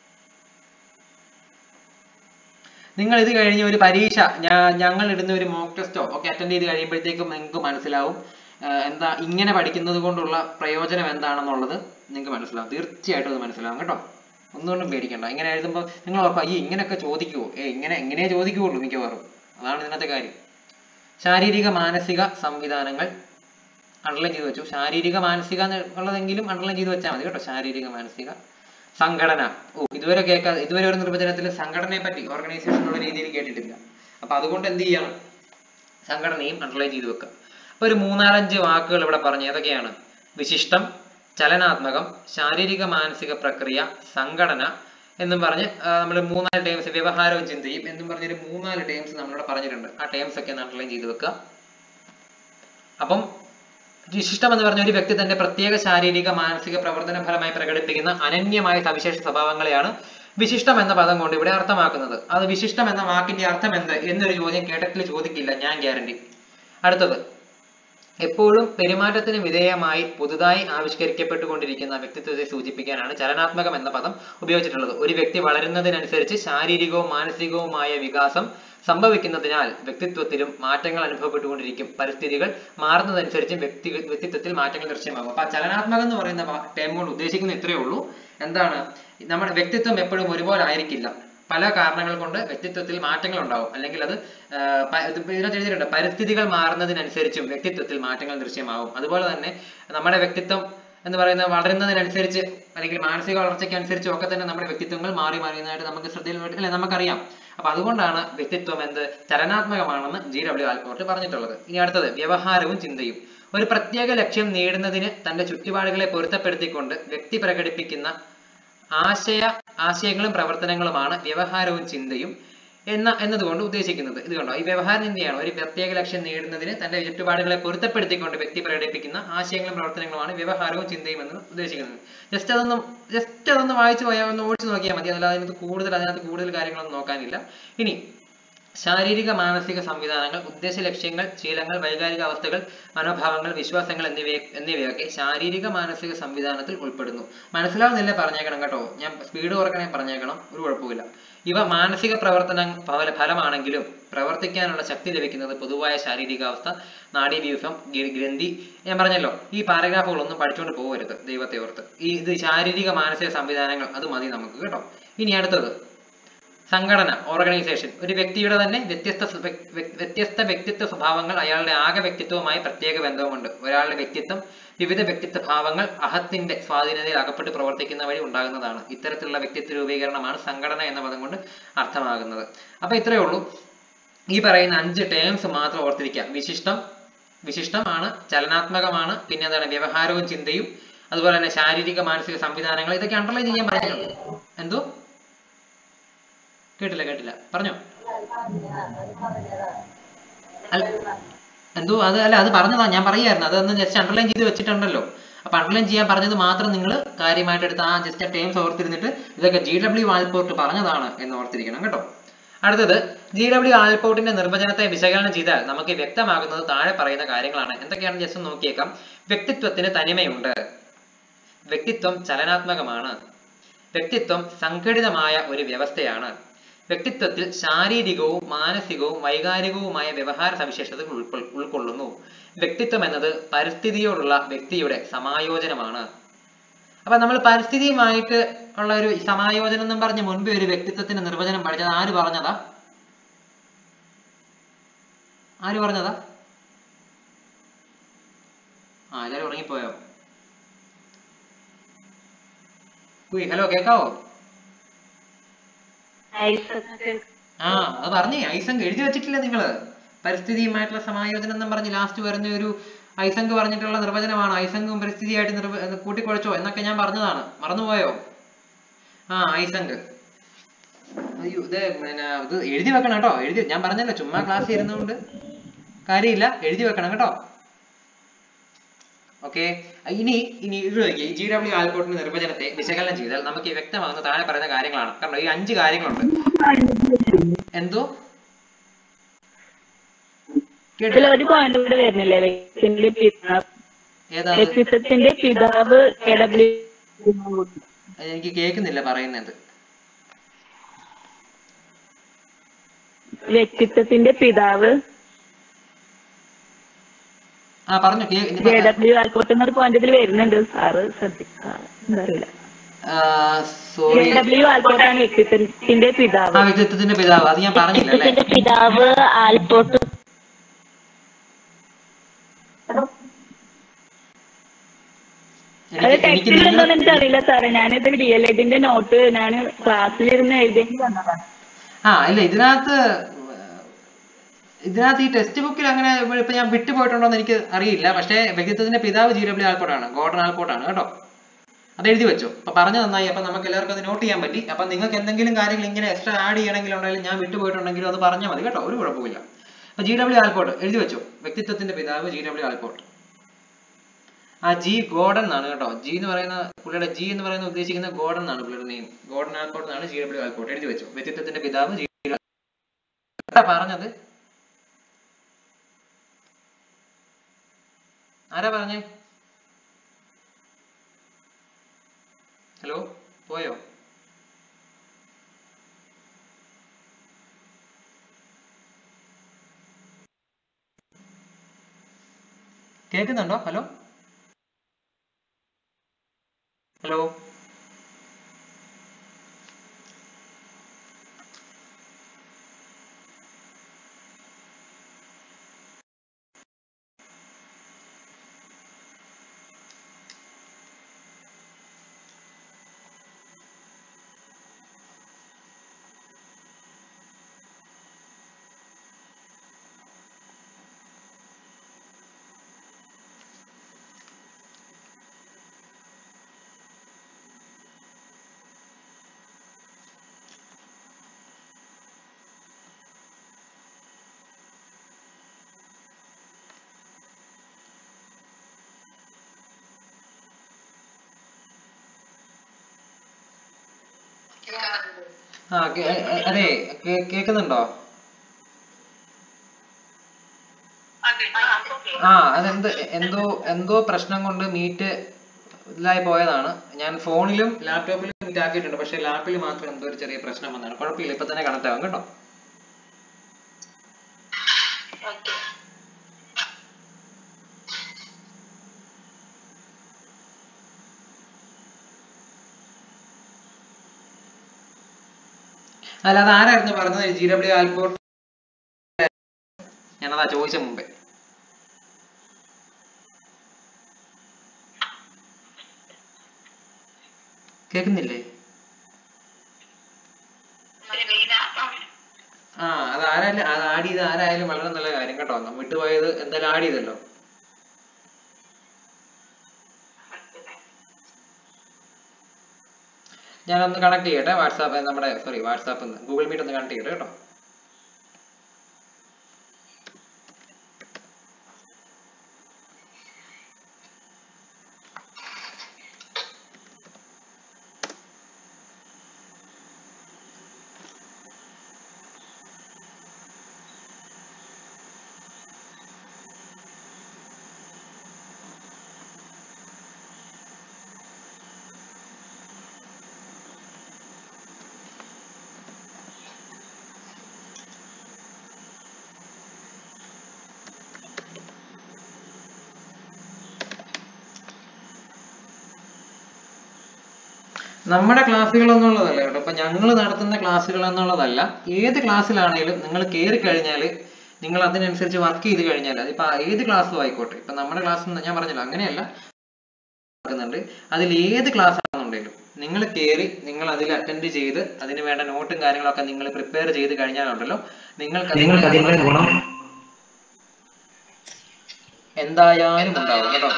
നിങ്ങൾ ഇത് കഴിഞ്ഞ് ഒരു പരീക്ഷ ഞാ- ഞങ്ങൾ ഇടുന്ന ഒരു മോക്ക് ടെസ്റ്റോ ഒക്കെ അറ്റൻഡ് ചെയ്ത് കഴിയുമ്പോഴത്തേക്കും നിങ്ങൾക്ക് മനസ്സിലാവും ആഹ് എന്താ ഇങ്ങനെ പഠിക്കുന്നത് കൊണ്ടുള്ള പ്രയോജനം എന്താണെന്നുള്ളത് നിങ്ങൾക്ക് മനസ്സിലാവും തീർച്ചയായിട്ടും അത് മനസ്സിലാവും കേട്ടോ ഒന്നുകൊണ്ടും പേടിക്കണ്ട ഇങ്ങനെ എഴുതുമ്പോൾ നിങ്ങൾ ഓർക്കുക ഈ ഇങ്ങനെയൊക്കെ ചോദിക്കുവോ ഏ ഇങ്ങനെ ഇങ്ങനെ ചോദിക്കുകയുള്ളൂ മിക്കവാറും അതാണ് ഇതിനകത്തെ കാര്യം ശാരീരിക മാനസിക സംവിധാനങ്ങൾ അണ്ടർലൈൻ ചെയ്ത് വെച്ചു ശാരീരിക മാനസിക ഉള്ളതെങ്കിലും അണ്ടർലൈൻ ചെയ്ത് വെച്ചാൽ മതി കേട്ടോ ശാരീരിക മാനസിക സംഘടന ഓ ഇതുവരെ കേൾക്കാ ഇതുവരെ ഒരു നിർവചനത്തിൽ സംഘടനയെ പറ്റി ഓർഗനൈസേഷൻ ഉള്ള രീതിയിൽ കേട്ടിട്ടില്ല അപ്പൊ അതുകൊണ്ട് എന്ത് ചെയ്യണം സംഘടനയും അണ്ടർലൈൻ ചെയ്ത് വെക്കുക അപ്പൊ ഒരു മൂന്നാലഞ്ച് വാക്കുകൾ ഇവിടെ പറഞ്ഞു ഏതൊക്കെയാണ് വിശിഷ്ടം ചലനാത്മകം ശാരീരിക മാനസിക പ്രക്രിയ സംഘടന എന്നും പറഞ്ഞ് നമ്മൾ മൂന്നാല് ടേംസ് വ്യവഹാരവും ചിന്തയും എന്നും പറഞ്ഞൊരു മൂന്നാല് ടേംസ് നമ്മളിവിടെ പറഞ്ഞിട്ടുണ്ട് ആ ടേംസ് ഒക്കെ അണ്ടർലൈൻ ചെയ്ത് വെക്കുക അപ്പം വിശിഷ്ടം എന്ന് പറഞ്ഞ ഒരു വ്യക്തി തന്റെ പ്രത്യേക ശാരീരിക മാനസിക പ്രവർത്തന ഫലമായി പ്രകടിപ്പിക്കുന്ന അനന്യമായ സവിശേഷ സ്വഭാവങ്ങളെയാണ് വിശിഷ്ടം എന്ന പദം കൊണ്ട് ഇവിടെ അർത്ഥമാക്കുന്നത് അത് വിശിഷ്ടം എന്ന വാക്കിന്റെ അർത്ഥം എന്ത് എന്നൊരു ചോദ്യം കേട്ടത്തിൽ ചോദിക്കില്ല ഞാൻ ഗ്യാരണ്ടി അടുത്തത് എപ്പോഴും പെരുമാറ്റത്തിന് വിധേയമായി പുതുതായി ആവിഷ്കരിക്കപ്പെട്ടുകൊണ്ടിരിക്കുന്ന വ്യക്തിത്വത്തെ സൂചിപ്പിക്കാനാണ് ചലനാത്മകം എന്ന പദം ഉപയോഗിച്ചിട്ടുള്ളത് ഒരു വ്യക്തി വളരുന്നതിനനുസരിച്ച് ശാരീരികവും മാനസികവുമായ വികാസം സംഭവിക്കുന്നതിനാൽ വ്യക്തിത്വത്തിലും മാറ്റങ്ങൾ അനുഭവപ്പെട്ടുകൊണ്ടിരിക്കും പരിസ്ഥിതികൾ മാറുന്നതനുസരിച്ച് വ്യക്തി വ്യക്തിത്വത്തിൽ മാറ്റങ്ങൾ ദൃശ്യമാകും അപ്പൊ ആ ചലനാത്മകം എന്ന് പറയുന്ന ടേം കൊണ്ട് ഉദ്ദേശിക്കുന്നത് ഇത്രയേ ഉള്ളൂ എന്താണ് നമ്മുടെ വ്യക്തിത്വം എപ്പോഴും ഒരുപോലെ ആയിരിക്കില്ല പല കാരണങ്ങൾ കൊണ്ട് വ്യക്തിത്വത്തിൽ മാറ്റങ്ങൾ ഉണ്ടാവും അല്ലെങ്കിൽ അത് ആ, പ- ഇത് ഇതിനകത്ത് എഴുതിയിട്ടുണ്ട് പരിസ്ഥിതികൾ മാറുന്നതിനനുസരിച്ചും വ്യക്തിത്വത്തിൽ മാറ്റങ്ങൾ ദൃശ്യമാവും അതുപോലെ തന്നെ നമ്മുടെ വ്യക്തിത്വം എന്ന് പറയുന്നത് വളരുന്നതിനനുസരിച്ച് അല്ലെങ്കിൽ മാനസിക വളർച്ചയ്ക്ക് അനുസരിച്ചും ഒക്കെ തന്നെ നമ്മുടെ വ്യക്തിത്വങ്ങൾ മാറി മാറിയതായിട്ട് നമുക്ക് ശ്രദ്ധയിൽ വരും- അല്ലെ നമുക്കറിയാം അപ്പൊ അതുകൊണ്ടാണ് വ്യക്തിത്വം എന്ത് ചലനാത്മകമാണെന്ന് ജി ഡബ്ല്യു ആൽപോർട്ട് പറഞ്ഞിട്ടുള്ളത് ഇനി അടുത്തത് വ്യവഹാരവും ചിന്തയും ഒരു പ്രത്യേക ലക്ഷ്യം നേടുന്നതിന് തന്റെ ചുറ്റുപാടുകളെ പൊരുത്തപ്പെടുത്തിക്കൊണ്ട് വ്യക്തി പ്രകടിപ്പിക്കുന്ന ആശയ ആശയങ്ങളും പ്രവർത്തനങ്ങളുമാണ് വ്യവഹാരവും ചിന്തയും എന്ന എന്നതുകൊണ്ട് ഉദ്ദേശിക്കുന്നത് ഇത് കണ്ടോ ഈ വ്യവഹാര ചിന്തയാണ് ഒരു പ്രത്യേക ലക്ഷ്യം നേടുന്നതിന് തന്റെ ചുറ്റുപാടുകളെ പൊരുത്തപ്പെടുത്തിക്കൊണ്ട് വ്യക്തി പ്രകടിപ്പിക്കുന്ന ആശയങ്ങളും പ്രവർത്തനങ്ങളുമാണ് വ്യവഹാരവും ചിന്തയും എന്ന് ഉദ്ദേശിക്കുന്നത് ജസ്റ്റ് അതൊന്ന് ജസ്റ്റ് അതൊന്ന് വായിച്ചു പോയാൽ ഒന്ന് ഓടിച്ചു നോക്കിയാൽ മതി അതല്ലാതെ അതിനകത്ത് കൂടുതൽ അതിനകത്ത് കൂടുതൽ കാര്യങ്ങളൊന്നും നോക്കാനില്ല ഇനി ശാരീരിക മാനസിക സംവിധാനങ്ങൾ ഉദ്ദേശ ലക്ഷ്യങ്ങൾ ശീലങ്ങൾ വൈകാരിക അവസ്ഥകൾ മനോഭാവങ്ങൾ വിശ്വാസങ്ങൾ എന്നിവയെ എന്നിവയൊക്കെ ശാരീരിക മാനസിക സംവിധാനത്തിൽ ഉൾപ്പെടുന്നു മനസ്സിലാവുന്നില്ല പറഞ്ഞേക്കണം കേട്ടോ ഞാൻ സ്പീഡ് കുറക്കണേ പറഞ്ഞേക്കണം ഒരു കുഴപ്പമില്ല ഇവ മാനസിക പ്രവർത്തന ഫല- ഫലമാണെങ്കിലും പ്രവർത്തിക്കാനുള്ള ശക്തി ലഭിക്കുന്നത് പൊതുവായ ശാരീരികാവസ്ഥ നാഡീവ്യൂഹം ഗ- ഗ്രന്ഥി ഞാൻ പറഞ്ഞല്ലോ ഈ പാരഗ്രാഫുകളൊന്നും പഠിച്ചുകൊണ്ട് പോകരുത് ദൈവത്തെ ഓർത്ത് ഈ ഇത് ശാരീരിക മാനസിക സംവിധാനങ്ങൾ അത് മതി നമുക്ക് കേട്ടോ ഇനി അടുത്തത് സംഘടന ഓർഗനൈസേഷൻ ഒരു വ്യക്തിയുടെ തന്നെ വ്യത്യസ്ത സ്വ- വ്യക്- വ്യക്- വ്യത്യസ്ത വ്യക്തിത്വ സ്വഭാവങ്ങൾ അയാളുടെ ആകെ വ്യക്തിത്വവുമായി പ്രത്യേക ബന്ധവുമുണ്ട് ഒരാളുടെ വ്യക്തിത്വം വിവിധ വ്യക്തിത്വ ഭാവങ്ങൾ അഹത്തിന്റെ സ്വാധീനതയിൽ അകപ്പെട്ട് പ്രവർത്തിക്കുന്ന വഴി ഉണ്ടാകുന്നതാണ് ഇത്തരത്തിലുള്ള വ്യക്തിത്വ രൂപീകരണമാണ് സംഘടന എന്ന പദം കൊണ്ട് അർത്ഥമാകുന്നത് അപ്പൊ ഇത്രയേ ഉള്ളൂ ഈ പറയുന്ന അഞ്ച് ടേംസ് മാത്രം ഓർത്തിരിക്കുക വിശിഷ്ടം വിശിഷ്ടമാണ് ചലനാത്മകമാണ് പിന്നെ എന്താണ് വ്യവഹാരവും ചിന്തയും അതുപോലെ തന്നെ ശാരീരിക മാനസിക സംവിധാനങ്ങൾ ഇതൊക്കെ അണ്ടർലൈൻ ചെയ്യാൻ പറഞ്ഞിട്ടുണ്ട് എന്തോ കേട്ടില്ല കേട്ടില്ല പറഞ്ഞോ അല്ല എന്തോ അത് അല്ല അത് പറഞ്ഞതാ ഞാൻ പറയായിരുന്നു അതൊന്ന് ജസ്റ്റ് അണ്ടർലൈൻ ചെയ്ത് വെച്ചിട്ടുണ്ടല്ലോ അപ്പൊ അണ്ടർലൈൻ ചെയ്യാൻ പറഞ്ഞത് മാത്രം നിങ്ങൾ കാര്യമായിട്ട് എടുത്ത് ആ ജസ്റ്റ് ടേംസ് ഓർത്തിരുന്നിട്ട് ഇതൊക്കെ ജി ഡബ്ല്യു ആൽപോർട്ട് പറഞ്ഞതാണ് എന്ന് ഓർത്തിരിക്കണം കേട്ടോ അടുത്തത് ജി ഡബ്ല്യു ആൽപോർട്ടിന്റെ നിർവചനത്തെ വിശകലനം ചെയ്താൽ നമുക്ക് വ്യക്തമാകുന്നത് താഴെ പറയുന്ന കാര്യങ്ങളാണ് എന്തൊക്കെയാണെന്ന് ജസ്റ്റ് ഒന്ന് നോക്കിയേക്കാം വ്യക്തിത്വത്തിന് തനിമയുണ്ട് വ്യക്തിത്വം ചലനാത്മകമാണ് വ്യക്തിത്വം സംഘടിതമായ ഒരു വ്യവസ്ഥയാണ് വ്യക്തിത്വത്തിൽ ശാരീരികവും മാനസികവും വൈകാരികവുമായ വ്യവഹാര സവിശേഷതകൾ ഉൾക്കൊ- ഉൾക്കൊള്ളുന്നു വ്യക്തിത്വം എന്നത് പരിസ്ഥിതിയോടുള്ള വ്യക്തിയുടെ സമായോജനമാണ് അപ്പൊ നമ്മൾ പരിസ്ഥിതിയുമായിട്ട് ഉള്ള ഒരു സമായോജനം എന്നും പറഞ്ഞ് മുൻപേ ഒരു വ്യക്തിത്വത്തിന്റെ നിർവചനം പഠിച്ചത് ആര് പറഞ്ഞതാ ആര് പറഞ്ഞതാ ആ എല്ലാരും ഉറങ്ങിപ്പോയോ ഉയ് ഹലോ കേക്കാവോ ഐസക് ആ അത് പറഞ്ഞേ ഐസങ്ക് എഴുതി വെച്ചിട്ടില്ലേ നിങ്ങള് പരിസ്ഥിതിയുമായിട്ടുള്ള സമായോജനം എന്നും പറഞ്ഞ് ലാസ്റ്റ് വരുന്ന ഒരു ഐസങ്ക് പറഞ്ഞിട്ടുള്ള നിർവചനമാണ് ഐസങ്കും പരിസ്ഥിതിയായിട്ട് നിർവ എന്ന് കൂട്ടിക്കുഴച്ചോ എന്നൊക്കെ ഞാൻ പറഞ്ഞതാണ് മറന്നുപോയോ ആ ഐസങ്ക് അയ്യോ ഇത് പിന്നെ ഇത് എഴുതി വെക്കണം കേട്ടോ എഴുതി ഞാൻ പറഞ്ഞല്ലോ ചുമ്മാ ക്ലാസ് ഇരുന്നുകൊണ്ട് കാര്യമില്ല എഴുതി വെക്കണം കേട്ടോ ഓക്കെ ഇനി ഇനി ഇത് നോക്കിയേ, ഈ ജി ഡബ്ല്യു ആൽപോർട്ടിന്റെ നിർവചനത്തെ വിശകലനം ചെയ്താൽ നമുക്ക് ഈ വ്യക്തമാകുന്ന താഴെ പറയുന്ന കാര്യങ്ങളാണ് കാരണം ഈ അഞ്ച് കാര്യങ്ങളുണ്ട് എന്തോ ഇതിൽ കേട്ടില്ല ഒരു പോയിന്റ് കൂടെ വരുന്നില്ലേ വ്യക്തിന്റെ പിതാവ് ഏതാ അത്? വ്യക്തിത്വത്തിന്റെ പിതാവ് കെ ഡബ്ല്യു എനിക്ക് കേൾക്കുന്നില്ല പറയുന്നത് വ്യക്തിത്വത്തിന്റെ പിതാവ് ആ പറഞ്ഞു കേ- കെ ഡബ്ല്യു ആൽക്കോട്ട് എന്നൊരു പോയിന്റ് ഇതിൽ വരുന്നുണ്ട് സാറ് ശ്രദ്ധിക്കാറ് എന്താ അറിയില്ല ആ, കെ സോറി ഡബ്ല്യു ആൽക്കോട്ടാണ് വ്യക്തിത്വത്തിന്റെ ആ പിതാവ് വ്യക്തിത്വത്തിന്റെ പിതാവ് അത് ഞാൻ പറഞ്ഞില്ല അല്ലേ വ്യക്തിത്വത്തിന്റെ പിതാവ് ആൽപോട്ട് അത് എനിക്ക് എനിക്ക് ടെക്സ്റ്റിൽ നിങ്ങൾ ഉണ്ടോന്ന് എനിക്ക് അറിയില്ല സാറേ ഞാനിത് ഡി എൽ എഡിന്റെ നോട്ട് ഞാൻ ക്ലാസ്സിലിരുന്ന് എഴുതിയെങ്കിൽ വന്നതാണ് ആ ഇല്ല ഇതിനകത്ത് ഇതിനകത്ത് ഈ ടെക്സ്റ്റ് ബുക്കിൽ അങ്ങനെ ഇപ്പൊ- ഇപ്പൊ ഞാൻ വിട്ടുപോയിട്ടുണ്ടോ എന്ന് എനിക്ക് അറിയില്ല പക്ഷേ വ്യക്തിത്വത്തിന്റെ പിതാവ് ജി ഡബ്ല്യു ആൽപോർട്ടാണ് ഗോർഡൻ ആൽപോർട്ടാണ് കേട്ടോ അത് എഴുതി വെച്ചു അപ്പൊ പറഞ്ഞു നന്നായി അപ്പൊ നമുക്ക് എല്ലാവർക്കും അത് നോട്ട് ചെയ്യാൻ പറ്റി അപ്പൊ നിങ്ങൾക്ക് എന്തെങ്കിലും കാര്യങ്ങൾ ഇങ്ങനെ എക്സ്ട്രാ ആഡ് ചെയ്യണമെങ്കിൽ ഉണ്ടെങ്കിൽ ഞാൻ വിട്ടുപോയിട്ടുണ്ടെങ്കിലും അത് പറഞ്ഞാൽ മതി കേട്ടോ ഒരു കുഴപ്പമില്ല അപ്പൊ ജി ഡബ്ല്യു ആൽപോർട്ട് എഴുതി വെച്ചു വ്യക്തിത്വത്തിന്റെ പിതാവ് ജി ഡബ്ല്യു ആൽപോർട്ട് ആ ജി ഗോഡൻ എന്നാണ് കേട്ടോ ജി എന്ന് പറയുന്ന പുള്ളിയുടെ ജി എന്ന് പറയുന്ന ഉദ്ദേശിക്കുന്ന ഗോഡൻ എന്നാണ് പുള്ളിയുടെ നെയിം ഗോഡൻ ആൽപോർട്ട് എന്നാണ് ജി ഡബ്ല്യു ആൽപോർട്ട് എഴുതി വെച്ചു വ്യക്തിത്വത്തിന്റെ പിതാവ് ജി പറഞ്ഞത് ആരാ പറഞ്ഞേ ഹലോ പോയോ കേൾക്കുന്നുണ്ടോ ഹലോ ഹലോ ആ കേ- അ- അതെ കേ- കേൾക്കുന്നുണ്ടോ ആ അതെന്ത് എന്തോ എന്തോ പ്രശ്നം കൊണ്ട് മീറ്റ് ഇതിലായി പോയതാണ് ഞാൻ ഫോണിലും ലാപ്ടോപ്പിലും മീറ്റ് ആക്കിയിട്ടുണ്ട് പക്ഷെ ലാപ്പിൽ മാത്രം എന്തോ ഒരു ചെറിയ പ്രശ്നം വന്നതാണ് കുഴപ്പമില്ല ഇപ്പൊ തന്നെ കണക്ട് ആവും കേട്ടോ അല്ല അത് ആരായിരുന്നു പറഞ്ഞത് ജി ഡബ്ല്യു ആൽപോർട്ട് ഞാനതാ ചോദിച്ച മുമ്പേ കേൾക്കുന്നില്ലേ ആ അത് ആരായാലും അത് ആഡ് ചെയ്ത് ആരായാലും വളരെ നല്ല കാര്യം കേട്ടോ നമ്മ വിട്ടുപോയത് എന്തായാലും ആഡ് ചെയ്തല്ലോ ഞാനൊന്ന് കണക്ട് ചെയ്യട്ടെ വാട്സാപ്പ് നമ്മുടെ സോറി വാട്സാപ്പ് ഗൂഗിൾ മീറ്റ് ഒന്ന് കണക്ട് ചെയ്യട്ടെ കേട്ടോ നമ്മുടെ ക്ലാസ്സുകൾ എന്നുള്ളതല്ല കേട്ടോ ഇപ്പൊ ഞങ്ങൾ നടത്തുന്ന ക്ലാസ്സുകൾ എന്നുള്ളതല്ല ഏത് ക്ലാസ്സിലാണെങ്കിലും നിങ്ങൾ കയറി കഴിഞ്ഞാൽ നിങ്ങൾ അതിനനുസരിച്ച് വർക്ക് ചെയ്ത് കഴിഞ്ഞാൽ അതിപ്പോ ഏത് ക്ലാസ്സും ആയിക്കോട്ടെ ഇപ്പൊ നമ്മുടെ ക്ലാസ് ഞാൻ പറഞ്ഞല്ലോ അങ്ങനെയല്ല നടക്കുന്നുണ്ട് അതിൽ ഏത് ക്ലാസ് ആണെന്നുണ്ടെങ്കിലും നിങ്ങൾ കയറി നിങ്ങൾ അതിൽ അറ്റൻഡ് ചെയ്ത് അതിന് വേണ്ട നോട്ടും കാര്യങ്ങളൊക്കെ നിങ്ങൾ പ്രിപ്പയർ ചെയ്ത് കഴിഞ്ഞാലുണ്ടല്ലോ നിങ്ങൾക്ക് നിങ്ങൾക്ക് അതിനുള്ള ഗുണം എന്തായാലും ഉണ്ടാവും കേട്ടോ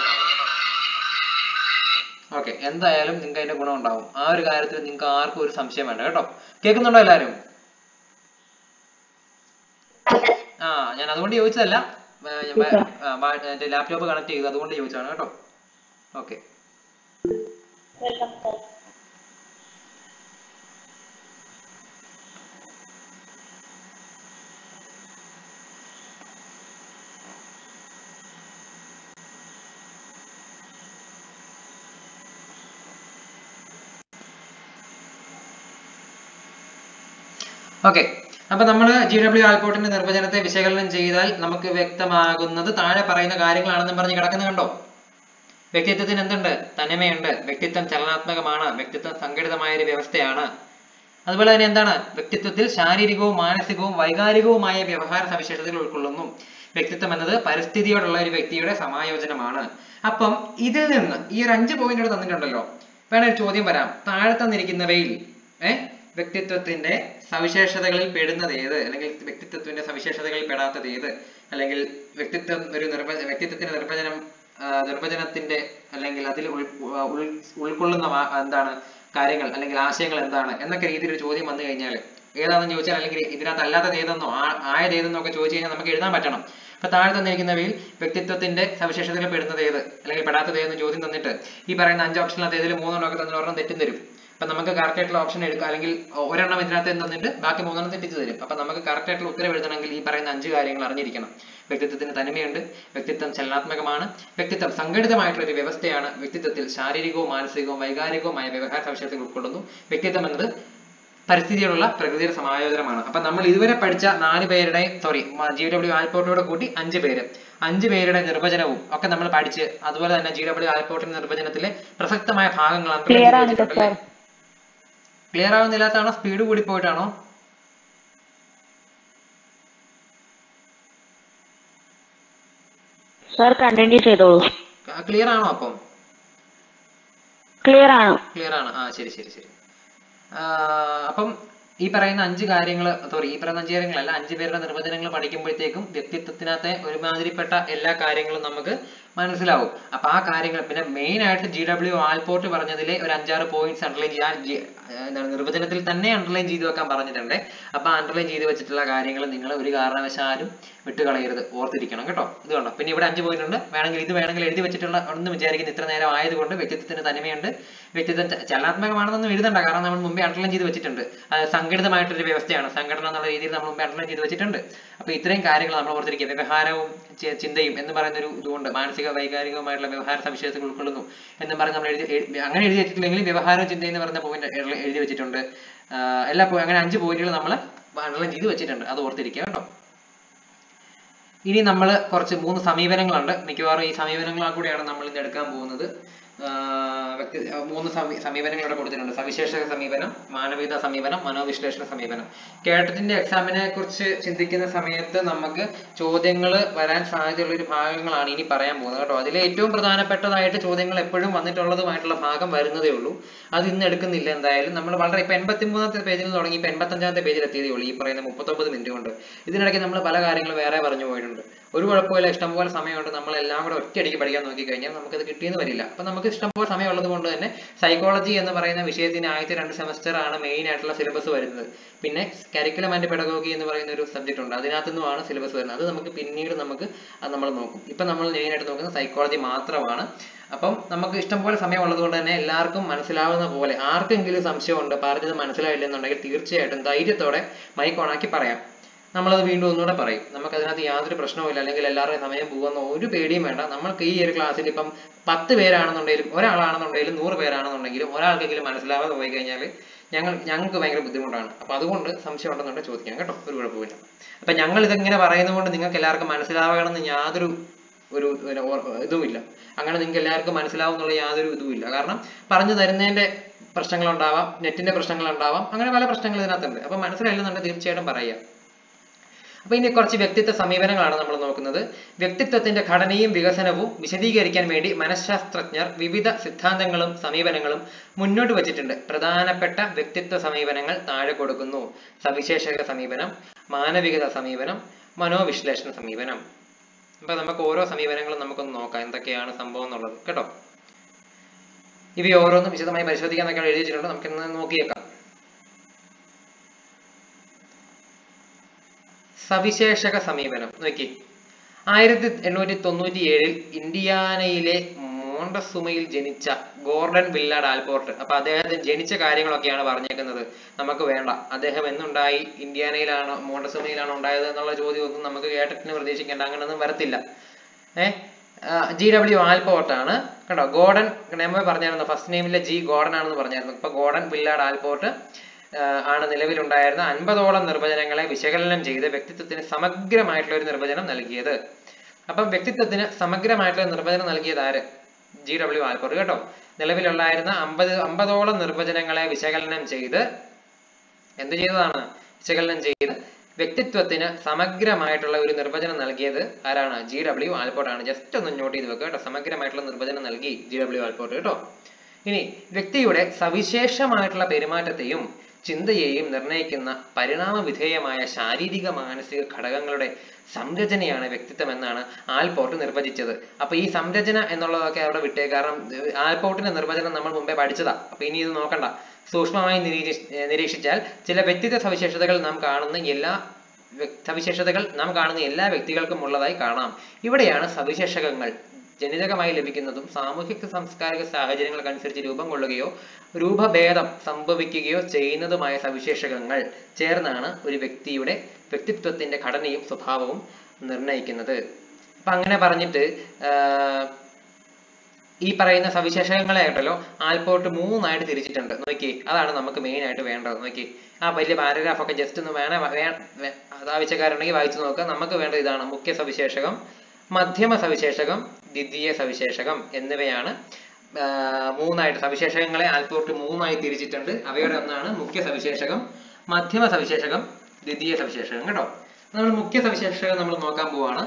ഓക്കെ എന്തായാലും നിങ്ങൾക്ക് അതിന്റെ ഗുണം ഉണ്ടാവും ആ ഒരു കാര്യത്തിൽ നിങ്ങൾക്ക് ആർക്കും ഒരു സംശയം വേണ്ട കേട്ടോ കേൾക്കുന്നുണ്ടോ എല്ലാവരും ആ ഞാൻ അതുകൊണ്ട് ചോദിച്ചതല്ല ആ, ഞാൻ വ- ആ, വാ- എന്റെ ലാപ്ടോപ്പ് കണക്ട് ചെയ്തു അതുകൊണ്ട് ചോദിച്ചതാണ് കേട്ടോ ഓക്കെ വെൽക്കം സർ ഓക്കെ അപ്പൊ നമ്മൾ ജി ഡബ്ല്യു ആൽപോർട്ടിന്റെ നിർവചനത്തെ വിശകലനം ചെയ്താൽ നമുക്ക് വ്യക്തമാകുന്നത് താഴെ പറയുന്ന കാര്യങ്ങളാണെന്ന് പറഞ്ഞ് കിടക്കുന്നത് കണ്ടോ വ്യക്തിത്വത്തിന് എന്തുണ്ട് തനിമയുണ്ട് വ്യക്തിത്വം ചലനാത്മകമാണ് വ്യക്തിത്വം സംഘടിതമായ ഒരു വ്യവസ്ഥയാണ് അതുപോലെ തന്നെ എന്താണ് വ്യക്തിത്വത്തിൽ ശാരീരികവും മാനസികവും വൈകാരികവുമായ വ്യവഹാര സവിശേഷതകൾ ഉൾക്കൊള്ളുന്നു വ്യക്തിത്വം എന്നത് പരിസ്ഥിതിയോടുള്ള ഒരു വ്യക്തിയുടെ സമായോജനമാണ് അപ്പം ഇതിൽ നിന്ന് ഈ ഒരു അഞ്ച് പോയിന്റ് ഇവിടെ തന്നിട്ടുണ്ടല്ലോ വേണേ ഒരു ചോദ്യം വരാം താഴെ തന്നിരിക്കുന്നവയിൽ ഏ വ്യക്തിത്വത്തിന്റെ സവിശേഷതകളിൽ പെടുന്നത് ഏത് അല്ലെങ്കിൽ വ്യക്തിത്വത്തിന്റെ സവിശേഷതകളിൽ പെടാത്തത് ഏത് അല്ലെങ്കിൽ വ്യക്തിത്വം ഒരു നിർവ വ്യക്തിത്വത്തിന്റെ നിർവചനം ആ, നിർവചനത്തിന്റെ അല്ലെങ്കിൽ അതിൽ ഉൾ ആ, ഉൾ- ഉൾക്കൊള്ളുന്ന വാ- എന്താണ് കാര്യങ്ങൾ അല്ലെങ്കിൽ ആശയങ്ങൾ എന്താണ് എന്നൊക്കെ രീതിയിൽ ഒരു ചോദ്യം വന്നു കഴിഞ്ഞാൽ ഏതാണെന്ന് ചോദിച്ചാൽ അല്ലെങ്കിൽ ഇതിനകത്ത് അല്ലാത്തത് ഏതെന്നോ ആ- ആയത് ഏതെന്നോ ഒക്കെ ചോദിച്ചു കഴിഞ്ഞാൽ നമുക്ക് എഴുതാൻ പറ്റണം അപ്പൊ താഴെ തന്നിരിക്കുന്നവയിൽ വ്യക്തിത്വത്തിന്റെ സവിശേഷതകൾ പെടുന്നത് ഏത് അല്ലെങ്കിൽ പെടാത്തത് ഏതെന്ന് ചോദ്യം തന്നിട്ട് ഈ പറയുന്ന അഞ്ച് ഓപ്ഷനകത്ത് ഏതിൽ മൂന്നെണ്ണം ഒക്കെ തന്നെ ഒരെണ്ണം തെറ്റും തരും അപ്പൊ നമുക്ക് കറക്റ്റ് ആയിട്ടുള്ള ഓപ്ഷൻ എടുക്കുക അല്ലെങ്കിൽ ഒരെണ്ണം ഇതിനകത്ത് തന്നിട്ട് ബാക്കി മൂന്നെണ്ണം തെറ്റിച്ച് തരും അപ്പൊ നമുക്ക് കറക്റ്റ് ആയിട്ടുള്ള ഉത്തരം എഴുതണമെങ്കിൽ ഈ പറയുന്ന അഞ്ച് കാര്യങ്ങൾ അറിഞ്ഞിരിക്കണം വ്യക്തിത്വത്തിന് തനിമയുണ്ട് വ്യക്തിത്വം ചലനാത്മകമാണ് വ്യക്തിത്വം സംഘടിതമായിട്ടുള്ള ഒരു വ്യവസ്ഥയാണ് വ്യക്തിത്വത്തിൽ ശാരീരികവും മാനസികവും വൈകാരികവുമായ വ്യവഹാര സവിശേഷതകൾ ഉൾക്കൊള്ളുന്നു വ്യക്തിത്വം എന്നത് പരിസ്ഥിതിയോടുള്ള പ്രകൃതിയുടെ സമായോജനമാണ് അപ്പൊ നമ്മൾ ഇതുവരെ പഠിച്ച നാല് പേരുടെ സോറി ജി ഡബ്ല്യു ആൽപോർട്ടോട് കൂട്ടി അഞ്ച് പേര് അഞ്ച് പേരുടെ നിർവചനവും ഒക്കെ നമ്മൾ പഠിച്ച് അതുപോലെ തന്നെ ജി ഡബ്ല്യു ആൽപോർട്ടിന്റെ നിർവചനത്തിലെ പ്രസക്തമായ ഭാഗങ്ങളാണ് ക്ലിയർ ആണല്ലോ സാർ ക്ലിയർ ആവുന്നില്ലാത്താണോ സ്പീഡ് കൂടി പോയിട്ടാണോ സാർ കണ്ടിന്യൂ ചെയ്തോളൂ ക്ലിയർ ആണോ അപ്പം ക്ലിയർ ആണ് ക്ലിയർ ആണ് ആ ശരി ശരി ശരി ആ, അപ്പം ഈ പറയുന്ന അഞ്ച് കാര്യങ്ങൾ സോറി ഈ പറയുന്ന അഞ്ച് കാര്യങ്ങളല്ല അഞ്ച് പേരുടെ നിർവചനങ്ങൾ പഠിക്കുമ്പോഴത്തേക്കും വ്യക്തിത്വത്തിനകത്തെ ഒരുമാതിരിപ്പെട്ട എല്ലാ കാര്യങ്ങളും നമുക്ക് മനസ്സിലാവും അപ്പൊ ആ കാര്യങ്ങൾ പിന്നെ മെയിൻ ആയിട്ട് ജി ഡബ്ല്യു ആൽപോർട്ട് പറഞ്ഞതിലെ ഒരു അഞ്ചാറ് പോയിന്റ്സ് അണ്ടർലൈൻ ചെയ്യാൻ ജി- ആ, എന്താണ് നിർവചനത്തിൽ തന്നെ അണ്ടർലൈൻ ചെയ്ത് വെക്കാൻ പറഞ്ഞിട്ടുണ്ട് അപ്പൊ അണ്ടർലൈൻ ചെയ്ത് വെച്ചിട്ടുള്ള കാര്യങ്ങൾ നിങ്ങൾ ഒരു കാരണവശാലും വിട്ടുകളയരുത് ഓർത്തിരിക്കണം കേട്ടോ ഇത് കണ്ടോ പിന്നെ ഇവിടെ അഞ്ച് പോയിന്റ് ഉണ്ട് വേണമെങ്കിൽ ഇത് വേണമെങ്കിൽ എഴുതി വെച്ചിട്ടുള്ള ഒന്നും വിചാരിക്കുന്ന ഇത്ര നേരം ആയതുകൊണ്ട് വ്യക്തിത്വത്തിന് തനിമയുണ്ട് വ്യക്തിത്വം ച- ചലനാത്മകമാണെന്നൊന്നും എഴുതണ്ട കാരണം നമ്മൾ മുമ്പേ അണ്ടർലൈൻ ചെയ്ത് വെച്ചിട്ടുണ്ട് അത് സംഘടിതമായിട്ടൊരു വ്യവസ്ഥയാണ് സംഘടന എന്നുള്ള രീതിയിൽ നമ്മൾ മുമ്പേ അണ്ടർലൈൻ ചെയ്ത് വെച്ചിട്ടുണ്ട് അപ്പൊ ഇത്രയും കാര്യങ്ങൾ നമ്മൾ ഓർത്തിരിക്കുക വ്യവഹാരവും ചി- ചിന്തയും എന്ന് പറയുന്ന ഒരു ഇതുകൊണ്ട് മാനസിക വൈകാരികവുമായിട്ടുള്ള വ്യവഹാര സവിശേഷതകൾ ഉൾക്കൊള്ളുന്നു എന്ന് പറഞ്ഞ് നമ്മൾ എഴുതി എഴു- അങ്ങനെ എഴുതി വെച്ചിട്ടില്ലെങ്കിൽ വ്യവഹാരവും ചിന്തയും എന്ന് പറയുന്ന പോയിന്റ് എഴുതി വെച്ചിട്ടുണ്ട് ആഹ് എല്ലാ പോ- അങ്ങനെ അഞ്ച് പോയിന്റുകൾ നമ്മൾ അണ്ടർലൈൻ ചെയ്ത് വെച്ചിട്ടുണ്ട് അത് ഓർത്തിരിക്കുക കേട്ടോ ഇനി നമ്മൾ കുറച്ച് മൂന്ന് സമീപനങ്ങളുണ്ട് മിക്കവാറും ഈ സമീപനങ്ങൾ കൂടിയാണ് നമ്മൾ ഇന്ന് എടുക്കാൻ പോകുന്നത് ആഹ് വ്യക്തി ആഹ് മൂന്ന് സമീ- സമീപനങ്ങൾ ഇവിടെ കൊടുത്തിട്ടുണ്ട് സവിശേഷ സമീപനം മാനവികത സമീപനം മനോവിശ്ലേഷണ സമീപനം കേട്ടറ്റിന്റെ എക്സാമിനെ കുറിച്ച് ചിന്തിക്കുന്ന സമയത്ത് നമുക്ക് ചോദ്യങ്ങൾ വരാൻ സാധ്യതയുള്ള ഒരു ഭാഗങ്ങളാണ് ഇനി പറയാൻ പോകുന്നത് കേട്ടോ അതിലെ ഏറ്റവും പ്രധാനപ്പെട്ടതായിട്ട് ചോദ്യങ്ങൾ എപ്പോഴും വന്നിട്ടുള്ളതുമായിട്ടുള്ള ഭാഗം വരുന്നതേ ഉള്ളൂ അത് ഇന്ന് എടുക്കുന്നില്ല എന്തായാലും നമ്മൾ വളരെ ഇപ്പൊ എൺപത്തി മൂന്നാമത്തെ പേജിൽ തുടങ്ങി ഇപ്പൊ എൺപത്തഞ്ചാമത്തെ പേജിൽ എത്തിയതേ ഉള്ളൂ ഈ പറയുന്ന മുപ്പത്തൊമ്പത് മിനിറ്റ് കൊണ്ട് ഇതിനിടയ്ക്ക് നമ്മൾ പല കാര്യങ്ങൾ വേറെ പറഞ്ഞു പോയിട്ടുണ്ട് ഒരു കുഴപ്പമില്ല ഇഷ്ടംപോലെ സമയമുണ്ട് നമ്മൾ എല്ലാം കൂടെ ഒറ്റയടിക്ക് പഠിക്കാൻ നോക്കി കഴിഞ്ഞാൽ നമുക്കത് കിട്ടിയെന്ന് വരില്ല അപ്പൊ നമുക്ക് ഇഷ്ടംപോലെ സമയമുള്ളത് കൊണ്ട് തന്നെ സൈക്കോളജി എന്ന് പറയുന്ന വിഷയത്തിന് ആദ്യത്തെ രണ്ട് സെമസ്റ്റർ ആണ് മെയിൻ ആയിട്ടുള്ള സിലബസ് വരുന്നത് പിന്നെ കരിക്കുലം ആൻഡ് പെഡഗോഗി എന്ന് പറയുന്ന ഒരു സബ്ജക്ട് ഉണ്ട് അതിനകത്തു നിന്നുമാണ് സിലബസ് വരുന്നത് അത് നമുക്ക് പിന്നീട് നമുക്ക് അത് നമ്മൾ നോക്കും ഇപ്പൊ നമ്മൾ മെയിൻ ആയിട്ട് നോക്കുന്നത് സൈക്കോളജി മാത്രമാണ് അപ്പം നമുക്ക് ഇഷ്ടംപോലെ സമയം ഉള്ളത് കൊണ്ട് തന്നെ എല്ലാവർക്കും മനസ്സിലാവുന്ന പോലെ ആർക്കെങ്കിലും സംശയമുണ്ട് പറഞ്ഞത് മനസ്സിലായില്ലെന്നുണ്ടെങ്കിൽ തീർച്ചയായിട്ടും ധൈര്യത്തോടെ മൈക്ക് ഓണാക്കി പറയാം നമ്മളത് വീണ്ടും ഒന്നുകൂടെ പറയും നമുക്ക് അതിനകത്ത് യാതൊരു പ്രശ്നവുമില്ല അല്ലെങ്കിൽ എല്ലാവരുടെയും സമയം പോകുന്ന ഒരു പേടിയും വേണ്ട നമ്മൾക്ക് ഈ ഒരു ക്ലാസ്സിൽ ഇപ്പം പത്ത് പേരാണെന്നുണ്ടെങ്കിലും ഒരാളാണെന്നുണ്ടെങ്കിലും നൂറ് പേരാണെന്നുണ്ടെങ്കിലും ഒരാൾക്കെങ്കിലും മനസ്സിലാവാതെ പോയി കഴിഞ്ഞാൽ ഞങ്ങൾ ഞങ്ങൾക്ക് ഭയങ്കര ബുദ്ധിമുട്ടാണ് അപ്പൊ അതുകൊണ്ട് സംശയം ഉണ്ടെന്നുണ്ടെങ്കിൽ ചോദിക്കാം കേട്ടോ ഒരു കുഴപ്പമില്ല അപ്പൊ ഞങ്ങൾ ഇതെങ്ങനെ പറയുന്നതുകൊണ്ട് നിങ്ങൾക്ക് എല്ലാവർക്കും മനസ്സിലാവണമെന്ന് യാതൊരു ഒരു ഒരു ഓർ- ഇതുമില്ല അങ്ങനെ നിങ്ങൾക്ക് എല്ലാവർക്കും മനസ്സിലാവും എന്നുള്ള യാതൊരു ഇതുമില്ല കാരണം പറഞ്ഞു തരുന്നതിന്റെ പ്രശ്നങ്ങളുണ്ടാവാം നെറ്റിന്റെ പ്രശ്നങ്ങളുണ്ടാവാം അങ്ങനെ പല പ്രശ്നങ്ങൾ ഇതിനകത്തുണ്ട് അപ്പൊ മനസ്സിലായില്ലെന്നുണ്ടെങ്കിൽ തീർച്ചയായിട്ടും പറയുക അപ്പൊ ഇനി കുറച്ച് വ്യക്തിത്വ സമീപനങ്ങളാണ് നമ്മൾ നോക്കുന്നത് വ്യക്തിത്വത്തിന്റെ ഘടനയും വികസനവും വിശദീകരിക്കാൻ വേണ്ടി മനഃശാസ്ത്രജ്ഞർ വിവിധ സിദ്ധാന്തങ്ങളും സമീപനങ്ങളും മുന്നോട്ട് വച്ചിട്ടുണ്ട് പ്രധാനപ്പെട്ട വ്യക്തിത്വ സമീപനങ്ങൾ താഴെ കൊടുക്കുന്നു സവിശേഷക സമീപനം മാനവികത സമീപനം മനോവിശ്ലേഷണ സമീപനം അപ്പൊ നമുക്ക് ഓരോ സമീപനങ്ങളും നമുക്കൊന്ന് നോക്കാം എന്തൊക്കെയാണ് സംഭവം എന്നുള്ളത് കേട്ടോ ഇവ ഓരോന്നും വിശദമായി പരിശോധിക്കാൻ എന്നൊക്കെ എഴുതി വെച്ചിട്ടുണ്ട് നമുക്ക് ഇന്ന് നോക്കിയേക്കാം സവിശേഷക സമീപനം നോക്കി ആയിരത്തി എണ്ണൂറ്റി തൊണ്ണൂറ്റി ഏഴിൽ ഇന്ത്യാനയിലെ മോണ്ടസുമയിൽ ജനിച്ച ഗോർഡൻ വില്ലാഡ് ആൽപോർട്ട് അപ്പൊ അദ്ദേഹത്തിന് ജനിച്ച കാര്യങ്ങളൊക്കെയാണ് പറഞ്ഞേക്കുന്നത് നമുക്ക് വേണ്ട അദ്ദേഹം എന്നുണ്ടായി ഇന്ത്യാനയിലാണോ മോണ്ടസുമയിലാണോ ഉണ്ടായത് എന്നുള്ള ചോദ്യമൊന്നും നമുക്ക് കേട്ടിട്ട് പ്രതീക്ഷിക്കേണ്ട അങ്ങനെയൊന്നും വരത്തില്ല ഏഹ് ജി ഡബ്ല്യു ആൽപോർട്ട് ആണ് കേട്ടോ ഗോർഡൻ നമ്മൾ പറഞ്ഞായിരുന്നു ഫസ്റ്റ് നെയിമിലെ ജി ഗോർഡൻ ആണെന്ന് പറഞ്ഞായിരുന്നു ഇപ്പൊ ഗോർഡൻ വില്ലാഡ് ആൽപോർട്ട് ആഹ് ആണ് നിലവിലുണ്ടായിരുന്ന അൻപതോളം നിർവചനങ്ങളെ വിശകലനം ചെയ്ത് വ്യക്തിത്വത്തിന് സമഗ്രമായിട്ടുള്ള ഒരു നിർവചനം നൽകിയത് അപ്പം വ്യക്തിത്വത്തിന് സമഗ്രമായിട്ടുള്ള നിർവചനം നൽകിയത് ആര് ജി ഡബ്ല്യു ആൽപോർട്ട് കേട്ടോ നിലവിലുണ്ടായിരുന്ന അമ്പത് അമ്പതോളം നിർവചനങ്ങളെ വിശകലനം ചെയ്ത് എന്ത് ചെയ്തതാണ് വിശകലനം ചെയ്ത് വ്യക്തിത്വത്തിന് സമഗ്രമായിട്ടുള്ള ഒരു നിർവചനം നൽകിയത് ആരാണ് ജി ഡബ്ല്യു ആൽപോർട്ട് ആണ് ജസ്റ്റ് ഒന്ന് നോട്ട് ചെയ്ത് വെക്കുക കേട്ടോ സമഗ്രമായിട്ടുള്ള നിർവചനം നൽകി ജി ഡബ്ല്യു ആൽപോർട്ട് കേട്ടോ ഇനി വ്യക്തിയുടെ സവിശേഷമായിട്ടുള്ള പെരുമാറ്റത്തെയും ചിന്തയെയും നിർണ്ണയിക്കുന്ന പരിണാമ വിധേയമായ ശാരീരിക മാനസിക ഘടകങ്ങളുടെ സംരചനയാണ് വ്യക്തിത്വം എന്നാണ് ആൽപോർട്ട് നിർവചിച്ചത് അപ്പൊ ഈ സംരചന എന്നുള്ളതൊക്കെ അവിടെ വിട്ടേ കാരണം ഏർ ആൽപോർട്ടിന്റെ നിർവചനം നമ്മൾ മുമ്പേ പഠിച്ചതാ അപ്പൊ ഇനി ഇത് നോക്കണ്ട സൂക്ഷ്മമായി നിരീക്ഷി ഏർ നിരീക്ഷിച്ചാൽ ചില വ്യക്തിത്വ സവിശേഷതകൾ നാം കാണുന്ന എല്ലാ വ്യക്- സവിശേഷതകൾ നാം കാണുന്ന എല്ലാ വ്യക്തികൾക്കും ഉള്ളതായി കാണാം ഇവിടെയാണ് സവിശേഷകങ്ങൾ ജനിതകമായി ലഭിക്കുന്നതും സാമൂഹിക സാംസ്കാരിക സാഹചര്യങ്ങൾക്കനുസരിച്ച് രൂപം കൊള്ളുകയോ രൂപഭേദം സംഭവിക്കുകയോ ചെയ്യുന്നതുമായ സവിശേഷകങ്ങൾ ചേർന്നാണ് ഒരു വ്യക്തിയുടെ വ്യക്തിത്വത്തിന്റെ ഘടനയും സ്വഭാവവും നിർണ്ണയിക്കുന്നത് അപ്പൊ അങ്ങനെ പറഞ്ഞിട്ട് ആഹ് ഈ പറയുന്ന സവിശേഷങ്ങളെ ആയിട്ടല്ലോ ആൽപോർട്ട് മൂന്നായിട്ട് തിരിച്ചിട്ടുണ്ട് നോക്കി അതാണ് നമുക്ക് മെയിൻ ആയിട്ട് വേണ്ടത് നോക്കി ആ വലിയ പാരഗ്രാഫ് ഒക്കെ ജസ്റ്റ് ഒന്ന് വേണേ വേ- വേ- അത് ആവശ്യക്കാരുണ്ടെങ്കിൽ വായിച്ചു നോക്കുക നമുക്ക് വേണ്ടത് ഇതാണ് മുഖ്യ സവിശേഷകം മധ്യമ സവിശേഷകം ദ്വിതീയ സവിശേഷകം എന്നിവയാണ് ആ, മൂന്നായിട്ട് സവിശേഷകങ്ങളെ ആൽപോർട്ട് മൂന്നായി തിരിച്ചിട്ടുണ്ട് അവയുടെ ഒന്നാണ് മുഖ്യ സവിശേഷകം മധ്യമ സവിശേഷകം ദ്വിതീയ സവിശേഷകം കേട്ടോ നമ്മൾ മുഖ്യ സവിശേഷകം നമ്മൾ നോക്കാൻ പോവാണ്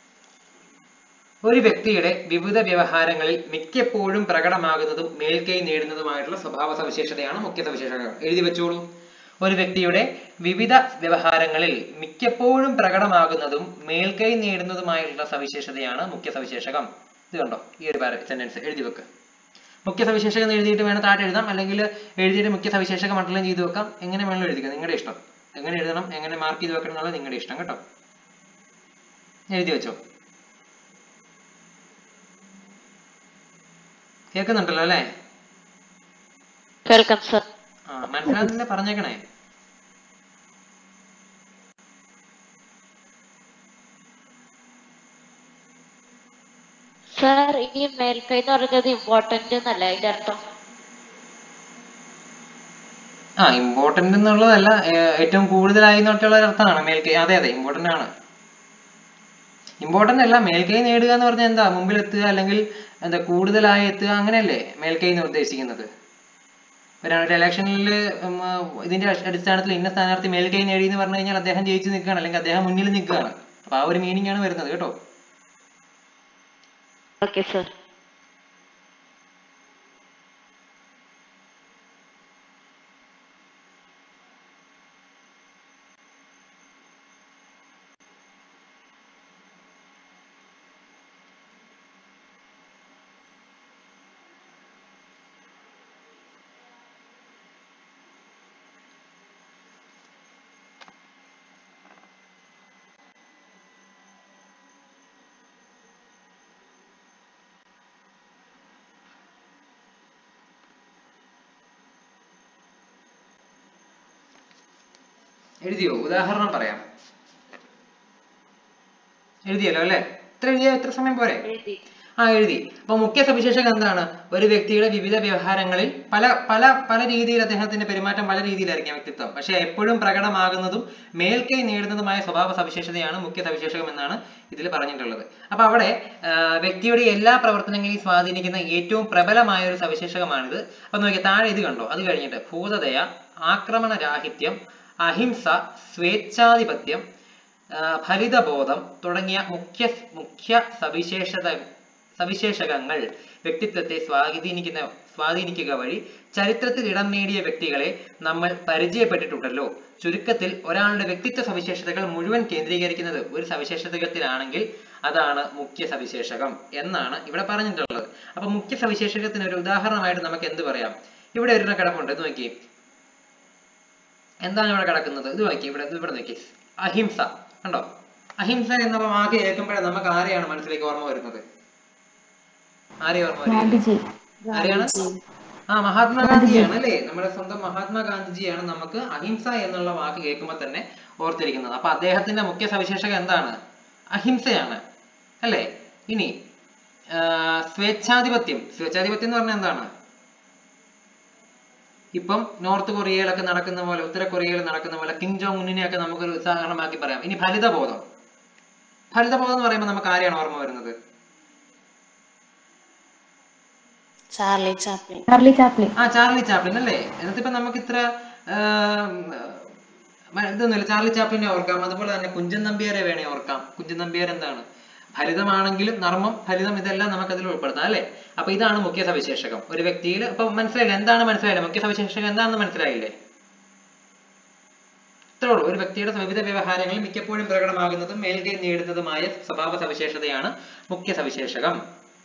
ഒരു വ്യക്തിയുടെ വിവിധ വ്യവഹാരങ്ങളിൽ മിക്കപ്പോഴും പ്രകടമാകുന്നതും മേൽക്കൈ നേടുന്നതുമായിട്ടുള്ള സ്വഭാവ സവിശേഷതയാണ് മുഖ്യ സവിശേഷതകൾ എഴുതി വെച്ചോളൂ ഒരു വ്യക്തിയുടെ വിവിധ വ്യവഹാരങ്ങളിൽ മിക്കപ്പോഴും പ്രകടമാകുന്നതും മേൽക്കൈ നേടുന്നതുമായിട്ടുള്ള സവിശേഷതയാണ് മുഖ്യ സവിശേഷകം ഇത് കണ്ടോ ഈ ഒരു സെന്റൻസ് എഴുതി വെക്ക് മുഖ്യ സവിശേഷകം എഴുതിയിട്ട് വേണം താഴെ എഴുതാം അല്ലെങ്കിൽ എഴുതിയിട്ട് മുഖ്യ സവിശേഷകം മണ്ഡലം ചെയ്ത് വെക്കാം എങ്ങനെ വേണമെങ്കിലും എഴുതിക്കാം നിങ്ങളുടെ ഇഷ്ടം എങ്ങനെ എഴുതണം എങ്ങനെ മാർക്ക് ചെയ്ത് വെക്കണം എന്നുള്ളത് നിങ്ങളുടെ ഇഷ്ടം കേട്ടോ എഴുതി വെച്ചോ കേൾക്കുന്നുണ്ടല്ലോ അല്ലേ കേൾക്കാം സർ ആ മനസ്സിലാകുന്നില്ല പറഞ്ഞേക്കണേ സർ ഈ മേൽക്കൈ എന്ന് പറയുന്നത് ഇമ്പോർട്ടന്റ് എന്നല്ല അതിന്റെ അർത്ഥം ആ ഇമ്പോർട്ടന്റ് എന്നുള്ളതല്ല ഏർ ഏറ്റവും കൂടുതലായി എന്നൊക്കെയുള്ള ഒരു അർത്ഥമാണ് മേൽക്കൈ അതെ അതെ ഇമ്പോർട്ടന്റ് ആണ് ഇമ്പോർട്ടന്റ് അല്ല മേൽക്കൈ നേടുക എന്ന് പറഞ്ഞാൽ എന്താ മുമ്പിൽ എത്തുക അല്ലെങ്കിൽ എന്താ കൂടുതലായി എത്തുക അങ്ങനെയല്ലേ മേൽക്കൈ എന്ന് ഉദ്ദേശിക്കുന്നത് ഒരു ഇലക്ഷനിൽ ഇതിന്റെ അടി- അടിസ്ഥാനത്തിൽ ഇന്ന സ്ഥാനാർത്ഥി മേൽക്കൈ നേടി എന്ന് പറഞ്ഞു കഴിഞ്ഞാൽ അദ്ദേഹം ജയിച്ചു നിൽക്കുകയാണ് അല്ലെങ്കിൽ അദ്ദേഹം മുന്നിൽ നിൽക്കുകയാണ് അപ്പൊ ആ ഒരു മീനിങ് ആണ് വരുന്നത് കേട്ടോ ഓക്കെ സർ എഴുതിയോ ഉദാഹരണം പറയാം എഴുതിയല്ലോ അല്ലേ ഇത്ര എഴുതിയ എത്ര സമയം പോരെ എഴുതി ആ എഴുതി അപ്പൊ മുഖ്യ സവിശേഷത എന്താണ് ഒരു വ്യക്തിയുടെ വിവിധ വ്യവഹാരങ്ങളിൽ പല പല പല രീതിയിൽ അദ്ദേഹത്തിന്റെ പെരുമാറ്റം പല രീതിയിലായിരിക്കാം വ്യക്തിത്വം പക്ഷെ എപ്പോഴും പ്രകടമാകുന്നതും മേൽക്കൈ നേടുന്നതുമായ സ്വഭാവ സവിശേഷതയാണ് മുഖ്യ സവിശേഷകം എന്നാണ് ഇതിൽ പറഞ്ഞിട്ടുള്ളത് അപ്പൊ അവിടെ ആ, വ്യക്തിയുടെ എല്ലാ പ്രവർത്തനങ്ങളെയും സ്വാധീനിക്കുന്ന ഏറ്റവും പ്രബലമായ ഒരു സവിശേഷകമാണിത് അപ്പൊ നോക്കിയ താഴെ ഇത് കണ്ടോ അത് കഴിഞ്ഞിട്ട് ഭൂതദയ ആക്രമണരാഹിത്യം അഹിംസ സ്വേച്ഛാധിപത്യം ആ, ഫലിതബോധം തുടങ്ങിയ മുഖ്യ മുഖ്യ സവിശേഷത സവിശേഷകങ്ങൾ വ്യക്തിത്വത്തെ സ്വാധീനിക്കുന്ന സ്വാധീനിക്കുക വഴി ചരിത്രത്തിൽ ഇടം നേടിയ വ്യക്തികളെ നമ്മൾ പരിചയപ്പെട്ടിട്ടുണ്ടല്ലോ ചുരുക്കത്തിൽ ഒരാളുടെ വ്യക്തിത്വ സവിശേഷതകൾ മുഴുവൻ കേന്ദ്രീകരിക്കുന്നത് ഒരു സവിശേഷതകത്തിലാണെങ്കിൽ അതാണ് മുഖ്യ സവിശേഷകം എന്നാണ് ഇവിടെ പറഞ്ഞിട്ടുള്ളത് അപ്പൊ മുഖ്യ സവിശേഷകത്തിന് ഒരു ഉദാഹരണമായിട്ട് നമുക്ക് എന്ത് പറയാം ഇവിടെ ഒരു കിടപ്പുണ്ട് ഇത് നോക്കി എന്താണ് ഇവിടെ കിടക്കുന്നത് ഇത് നോക്കി ഇവിടെ ഇത് ഇവിടെ നോക്കി അഹിംസ കണ്ടോ അഹിംസ എന്ന വാക്ക് കേൾക്കുമ്പോഴേ നമുക്ക് ആരെയാണ് മനസ്സിലേക്ക് ഓർമ്മ വരുന്നത് ആരെയാ ഓർമ്മ വരുന്നത് ആരെയാണ് ആ മഹാത്മാഗാന്ധിയാണ് അല്ലേ നമ്മുടെ സ്വന്തം മഹാത്മാഗാന്ധിജിയാണ് നമുക്ക് അഹിംസ എന്നുള്ള വാക്ക് കേൾക്കുമ്പോൾ തന്നെ ഓർത്തിരിക്കുന്നത് അപ്പൊ അദ്ദേഹത്തിന്റെ മുഖ്യ സവിശേഷത എന്താണ് അഹിംസയാണ് അല്ലേ ഇനി ആ, സ്വേച്ഛാധിപത്യം സ്വേച്ഛാധിപത്യം എന്ന് പറഞ്ഞാൽ എന്താണ് ഇപ്പം നോർത്ത് കൊറിയയിലൊക്കെ നടക്കുന്ന പോലെ ഉത്തര കൊറിയയിൽ നടക്കുന്ന പോലെ കിങ് ജോങ് ഉന്നിനെയൊക്കെ നമുക്കൊരു ഉദാഹരണമാക്കി പറയാം ഇനി ഫലിതബോധം ഫലിതബോധം എന്ന് പറയുമ്പോൾ നമുക്ക് ആരെയാണ് ഓർമ്മ വരുന്നത് ചാർലി ചാപ്ലിൻ ചാർലി ചാപ്ലിൻ ആ ചാർലി ചാപ്ലിൻ അല്ലേ എന്നിട്ട് ഇപ്പൊ നമുക്ക് ഇത്ര ആം, മ- ഇതൊന്നുമില്ല ചാർലി ചാപ്ലിനെ ഓർക്കാം അതുപോലെ തന്നെ കുഞ്ചൻ നമ്പ്യാരെ വേണേ ഓർക്കാം കുഞ്ചൻ നമ്പ്യാർ എന്താണ് ഫലിതമാണെങ്കിലും നർമ്മം ഫലിതം ഇതെല്ലാം നമുക്ക് അതിൽ ഉൾപ്പെടുത്താം അല്ലേ അപ്പൊ ഇതാണ് മുഖ്യ സവിശേഷകം ഒരു വ്യക്തിയിൽ ഇപ്പൊ മനസ്സിലായില്ല എന്താണ് മനസ്സിലായില്ല മുഖ്യ സവിശേഷകം എന്താണെന്ന് മനസ്സിലായില്ലേ ഇത്രേ ഉള്ളൂ ഒരു വ്യക്തിയുടെ വിവിധ വ്യവഹാരങ്ങളിൽ മിക്കപ്പോഴും പ്രകടമാകുന്നതും മേൽകൈ നേടുന്നതുമായ സ്വഭാവ സവിശേഷതയാണ് മുഖ്യ സവിശേഷകം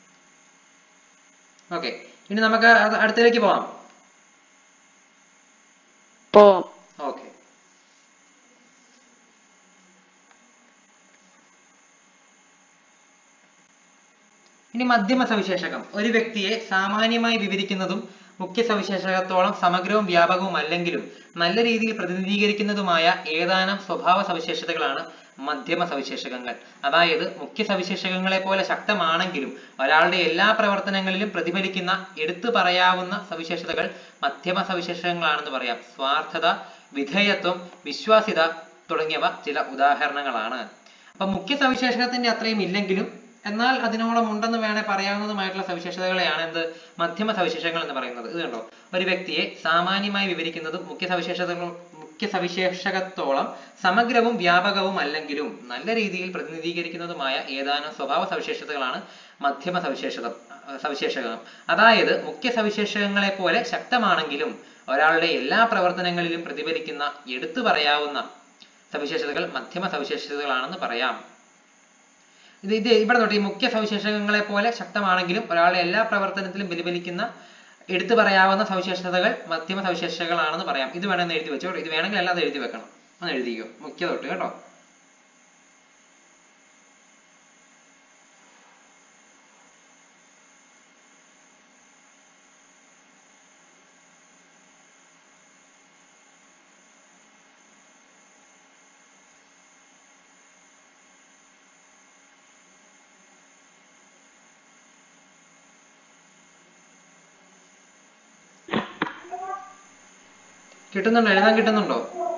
ഓക്കെ ഇനി നമുക്ക് അത് അടുത്തതിലേക്ക് പോവാം പോവാം ഓക്കെ ഇനി മധ്യമ സവിശേഷകം ഒരു വ്യക്തിയെ സാമാന്യമായി വിവരിക്കുന്നതും മുഖ്യ സവിശേഷകത്തോളം സമഗ്രവും വ്യാപകവും അല്ലെങ്കിലും നല്ല രീതിയിൽ പ്രതിനിധീകരിക്കുന്നതുമായ ഏതാനും സ്വഭാവ സവിശേഷതകളാണ് മധ്യമ സവിശേഷകങ്ങൾ അതായത് മുഖ്യ സവിശേഷകങ്ങളെ പോലെ ശക്തമാണെങ്കിലും ഒരാളുടെ എല്ലാ പ്രവർത്തനങ്ങളിലും പ്രതിഫലിക്കുന്ന എടുത്തു പറയാവുന്ന സവിശേഷതകൾ മധ്യമ സവിശേഷകങ്ങളാണെന്ന് പറയാം സ്വാർത്ഥത വിധേയത്വം വിശ്വാസ്യത തുടങ്ങിയവ ചില ഉദാഹരണങ്ങളാണ് അപ്പൊ മുഖ്യ സവിശേഷകത്തിന്റെ അത്രയും ഇല്ലെങ്കിലും എന്നാൽ അതിനോളം ഉണ്ടെന്ന് വേണേ പറയാവുന്നതുമായിട്ടുള്ള സവിശേഷതകളെയാണ് എന്ത് മധ്യമ സവിശേഷങ്ങൾ എന്ന് പറയുന്നത് ഇത് കണ്ടോ ഒരു വ്യക്തിയെ സാമാന്യമായി വിവരിക്കുന്നതും മുഖ്യ സവിശേഷതകൾ മുഖ്യ സവിശേഷകത്തോളം സമഗ്രവും വ്യാപകവും അല്ലെങ്കിലും നല്ല രീതിയിൽ പ്രതിനിധീകരിക്കുന്നതുമായ ഏതാനും സ്വഭാവ സവിശേഷതകളാണ് മധ്യമ സവിശേഷത അഹ് സവിശേഷകം അതായത് മുഖ്യ സവിശേഷകങ്ങളെ പോലെ ശക്തമാണെങ്കിലും ഒരാളുടെ എല്ലാ പ്രവർത്തനങ്ങളിലും പ്രതിഫലിക്കുന്ന എടുത്തു പറയാവുന്ന സവിശേഷതകൾ മധ്യമ സവിശേഷതകളാണെന്ന് പറയാം ഇത് ഇത് ഇവിടെ നോട്ട് ഈ മുഖ്യ സവിശേഷകങ്ങളെ പോലെ ശക്തമാണെങ്കിലും ഒരാളുടെ എല്ലാ പ്രവർത്തനത്തിലും പ്രതിഫലിക്കുന്ന എടുത്തു പറയാവുന്ന സവിശേഷതകൾ മധ്യമ സവിശേഷതകളാണെന്ന് പറയാം ഇത് വേണമെന്ന് എഴുതി വെച്ചോ ഇത് വേണമെങ്കിൽ അല്ലാതെ എഴുതി വെക്കണം ഒന്ന് എഴുതിക്കോ മുഖ്യ തൊട്ട് കേട്ടോ കിട്ടുന്നുണ്ടോ എഴുതാൻ കിട്ടുന്നുണ്ടോ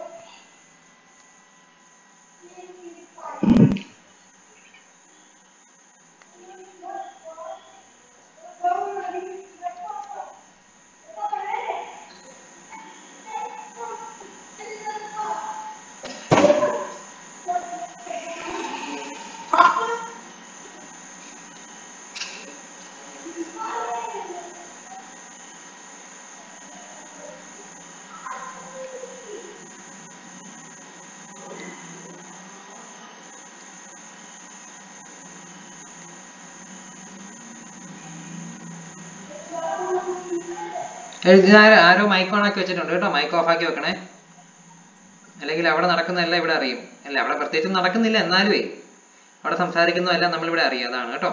എഴുതാൻ ആരോ മൈക്ക് ഓൺ ആക്കി വെച്ചിട്ടുണ്ട് കേട്ടോ മൈക്ക് ഓഫ് ആക്കി വെക്കണേ അല്ലെങ്കിൽ അവിടെ നടക്കുന്നതെല്ലാം ഇവിടെ അറിയും അല്ല അവിടെ പ്രത്യേകിച്ച് നടക്കുന്നില്ല എന്നാലുവേ അവിടെ സംസാരിക്കുന്നതെല്ലാം നമ്മളിവിടെ അറിയാം അതാണ് കേട്ടോ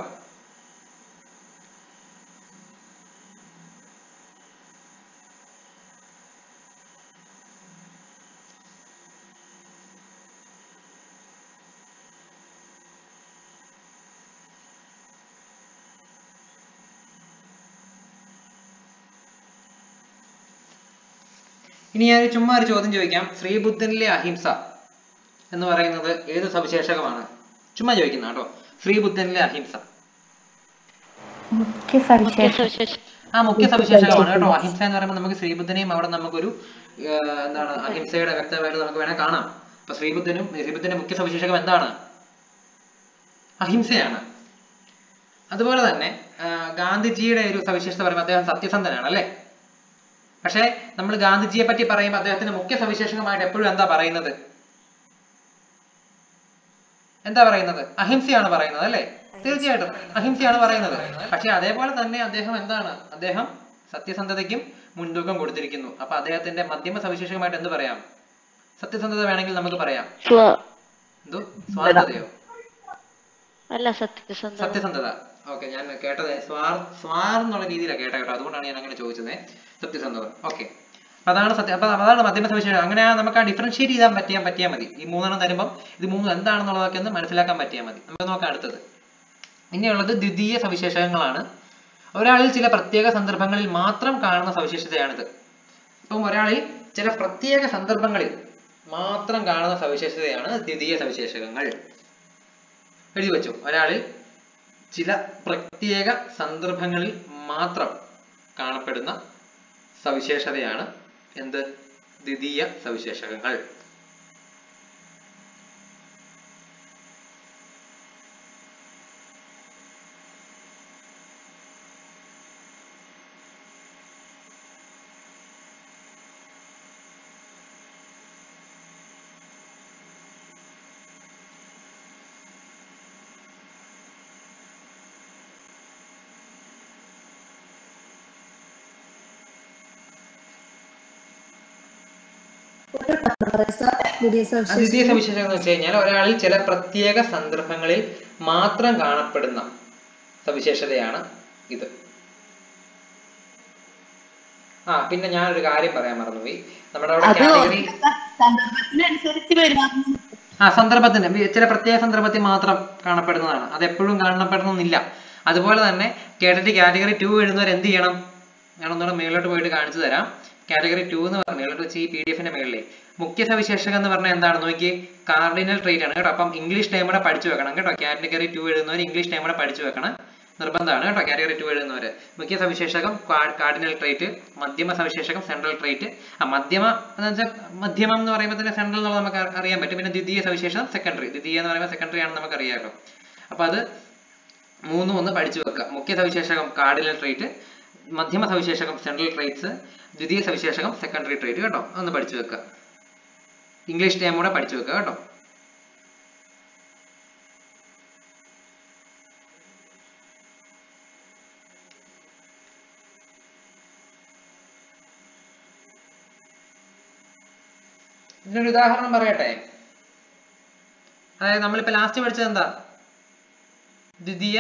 ഇനി ഞാൻ ചുമ്മാ ഒരു ചോദ്യം ചോദിക്കാം ശ്രീബുദ്ധനിലെ അഹിംസ എന്ന് പറയുന്നത് ഏത് സവിശേഷകമാണ് ചുമ്മാ ചോദിക്കുന്ന കേട്ടോ ശ്രീബുദ്ധനിലെ അഹിംസ മുഖ്യ സവിശേഷം സവിശേഷം ആ മുഖ്യ സവിശേഷകമാണ് കേട്ടോ അഹിംസ എന്ന് പറയുമ്പോൾ നമുക്ക് ശ്രീബുദ്ധനെയും അവിടെ നമുക്കൊരു ആ, എന്താണ് അഹിംസയുടെ വ്യക്തമായിട്ട് നമുക്ക് വേണേൽ കാണാം അപ്പൊ ശ്രീബുദ്ധനും ശ്രീബുദ്ധന്റെ മുഖ്യ സവിശേഷകം എന്താണ് അഹിംസയാണ് അതുപോലെ തന്നെ ആ, ഗാന്ധിജിയുടെ ഒരു സവിശേഷത പറയുമ്പോൾ അദ്ദേഹം സത്യസന്ധനാണ് അല്ലേ പക്ഷേ നമ്മൾ ഗാന്ധിജിയെ പറ്റി പറയുമ്പോൾ അദ്ദേഹത്തിന്റെ മുഖ്യ സവിശേഷകമായിട്ട് എപ്പോഴും എന്താ പറയുന്നത് എന്താ പറയുന്നത് അഹിംസയാണ് പറയുന്നത് അല്ലേ തീർച്ചയായിട്ടും അഹിംസയാണ് പറയുന്നത് പക്ഷെ അതേപോലെ തന്നെ അദ്ദേഹം എന്താണ് അദ്ദേഹം സത്യസന്ധതയ്ക്കും മുൻതൂക്കം കൊടുത്തിരിക്കുന്നു അപ്പൊ അദ്ദേഹത്തിന്റെ മധ്യമ സവിശേഷകമായിട്ട് എന്ത് പറയാം സത്യസന്ധത വേണമെങ്കിൽ നമുക്ക് പറയാം സ്വ എന്തോ സ്വാർത്ഥതയോ അല്ല സത്യസന്ധത സത്യസന്ധത ഓക്കെ ഞാൻ കേട്ടത് സ്വാർ സ്വാർ എന്നുള്ള രീതിയിലാണ് കേട്ടത് കേട്ടോ അതുകൊണ്ടാണ് ഞാൻ അങ്ങനെ ചോദിച്ചത് സത്യസന്ധത ഓക്കെ അതാണ് സത്യം അപ്പൊ അതാണ് മധ്യമ സവിശേഷം അങ്ങനെ ആ നമുക്ക് ആ ഡിഫറൻഷിയേറ്റ് ചെയ്താൻ പറ്റിയാൽ പറ്റിയാൽ മതി ഈ മൂന്നെണ്ണം തരുമ്പോൾ ഇത് മൂന്നും എന്താണെന്നുള്ളതൊക്കെ ഒന്ന് മനസ്സിലാക്കാൻ പറ്റിയാൽ മതി നമുക്ക് നോക്കാം അടുത്തത് ഇനിയുള്ളത് ദ്വിതീയ സവിശേഷകങ്ങളാണ് ഒരാളിൽ ചില പ്രത്യേക സന്ദർഭങ്ങളിൽ മാത്രം കാണുന്ന സവിശേഷതയാണിത് ഇപ്പം ഒരാളിൽ ചില പ്രത്യേക സന്ദർഭങ്ങളിൽ മാത്രം കാണുന്ന സവിശേഷതയാണ് ദ്വിതീയ സവിശേഷകങ്ങൾ എഴുതി വെച്ചു ഒരാളിൽ ചില പ്രത്യേക സന്ദർഭങ്ങളിൽ മാത്രം കാണപ്പെടുന്ന സവിശേഷതയാണ് എന്ത് ദ്വിതീയ സവിശേഷകങ്ങൾ ആ ദ്വിതീയ സവിശേഷത എന്ന് വെച്ച് കഴിഞ്ഞാൽ ഒരാളിൽ ചില പ്രത്യേക സന്ദർഭങ്ങളിൽ മാത്രം കാണപ്പെടുന്ന സവിശേഷതയാണ് ഇത് ആ പിന്നെ ഞാനൊരു കാര്യം പറയാൻ മറന്നുപോയി നമ്മുടെ അവിടെ കാറ്റഗറി സന്ദർഭത്തിനനുസരിച്ച് വരുമാനം ആ സന്ദർഭത്തിന് വി- ചില പ്രത്യേക സന്ദർഭത്തിൽ മാത്രം കാണപ്പെടുന്നതാണ് അത് എപ്പോഴും കാണപ്പെടണമെന്നില്ല അതുപോലെ തന്നെ കേട്ടിട്ട് കാറ്റഗറി ടു എഴുതുന്നവർ എന്ത് ചെയ്യണം ഞാൻ ഒന്നുകൂടെ മേളിലോട്ട് പോയിട്ട് കാണിച്ചു തരാം കാറ്റഗറി ടു എന്ന് പറഞ്ഞ മേളിലോട്ട് വെച്ച് ഈ പി ഡി എഫിന്റെ മേളിലെ മുഖ്യ സവിശേഷകം എന്ന് പറഞ്ഞാൽ എന്താണ് നോക്കി കാർഡിനൽ ട്രേറ്റ് ആണ് കേട്ടോ അപ്പം ഇംഗ്ലീഷ് ടൈം കൂടെ പഠിച്ചു വെക്കണം കേട്ടോ കാറ്റഗറി ടു എഴുതുന്നവർ ഇംഗ്ലീഷ് ടൈം കൂടെ പഠിച്ചു വെക്കണം നിർബന്ധമാണ് കേട്ടോ കാറ്റഗറി ടു എഴുതുന്നവര് മുഖ്യ സവിശേഷകം കാർഡിനൽ ട്രേറ്റ് മധ്യമ സവിശേഷകം സെൻട്രൽ ട്രേറ്റ് ആ മധ്യമ എന്ന് വെച്ചാൽ മധ്യമം എന്ന് പറയുമ്പോൾ തന്നെ സെൻട്രൽ എന്നുള്ളത് നമുക്ക് അറി- അറിയാൻ പറ്റും പിന്നെ ദ്വിതീയ സവിശേഷം സെക്കൻഡറി ദ്വിതീയ എന്ന് പറയുമ്പോൾ സെക്കൻഡറി ആണെന്ന് നമുക്ക് അറിയാമല്ലോ അപ്പൊ അത് മൂന്നും ഒന്ന് പഠിച്ചു വെക്കുക മുഖ്യ സവിശേഷകം കാർഡിനൽ ട്രേറ്റ് മധ്യമ സവിശേഷകം സെൻട്രൽ ട്രേറ്റ്സ് ദ്വിതീയ സവിശേഷകം സെക്കൻഡറി ട്രേറ്റ് കേട്ടോ ഒന്ന് പഠിച്ചു വെക്കുക ഇംഗ്ലീഷ് ടൈം കൂടെ പഠിച്ചു വെക്കുക കേട്ടോ ഇതിനൊരു ഉദാഹരണം പറയട്ടെ അതായത് നമ്മളിപ്പോ ലാസ്റ്റ് പഠിച്ചത് എന്താ ദ്വിതീയ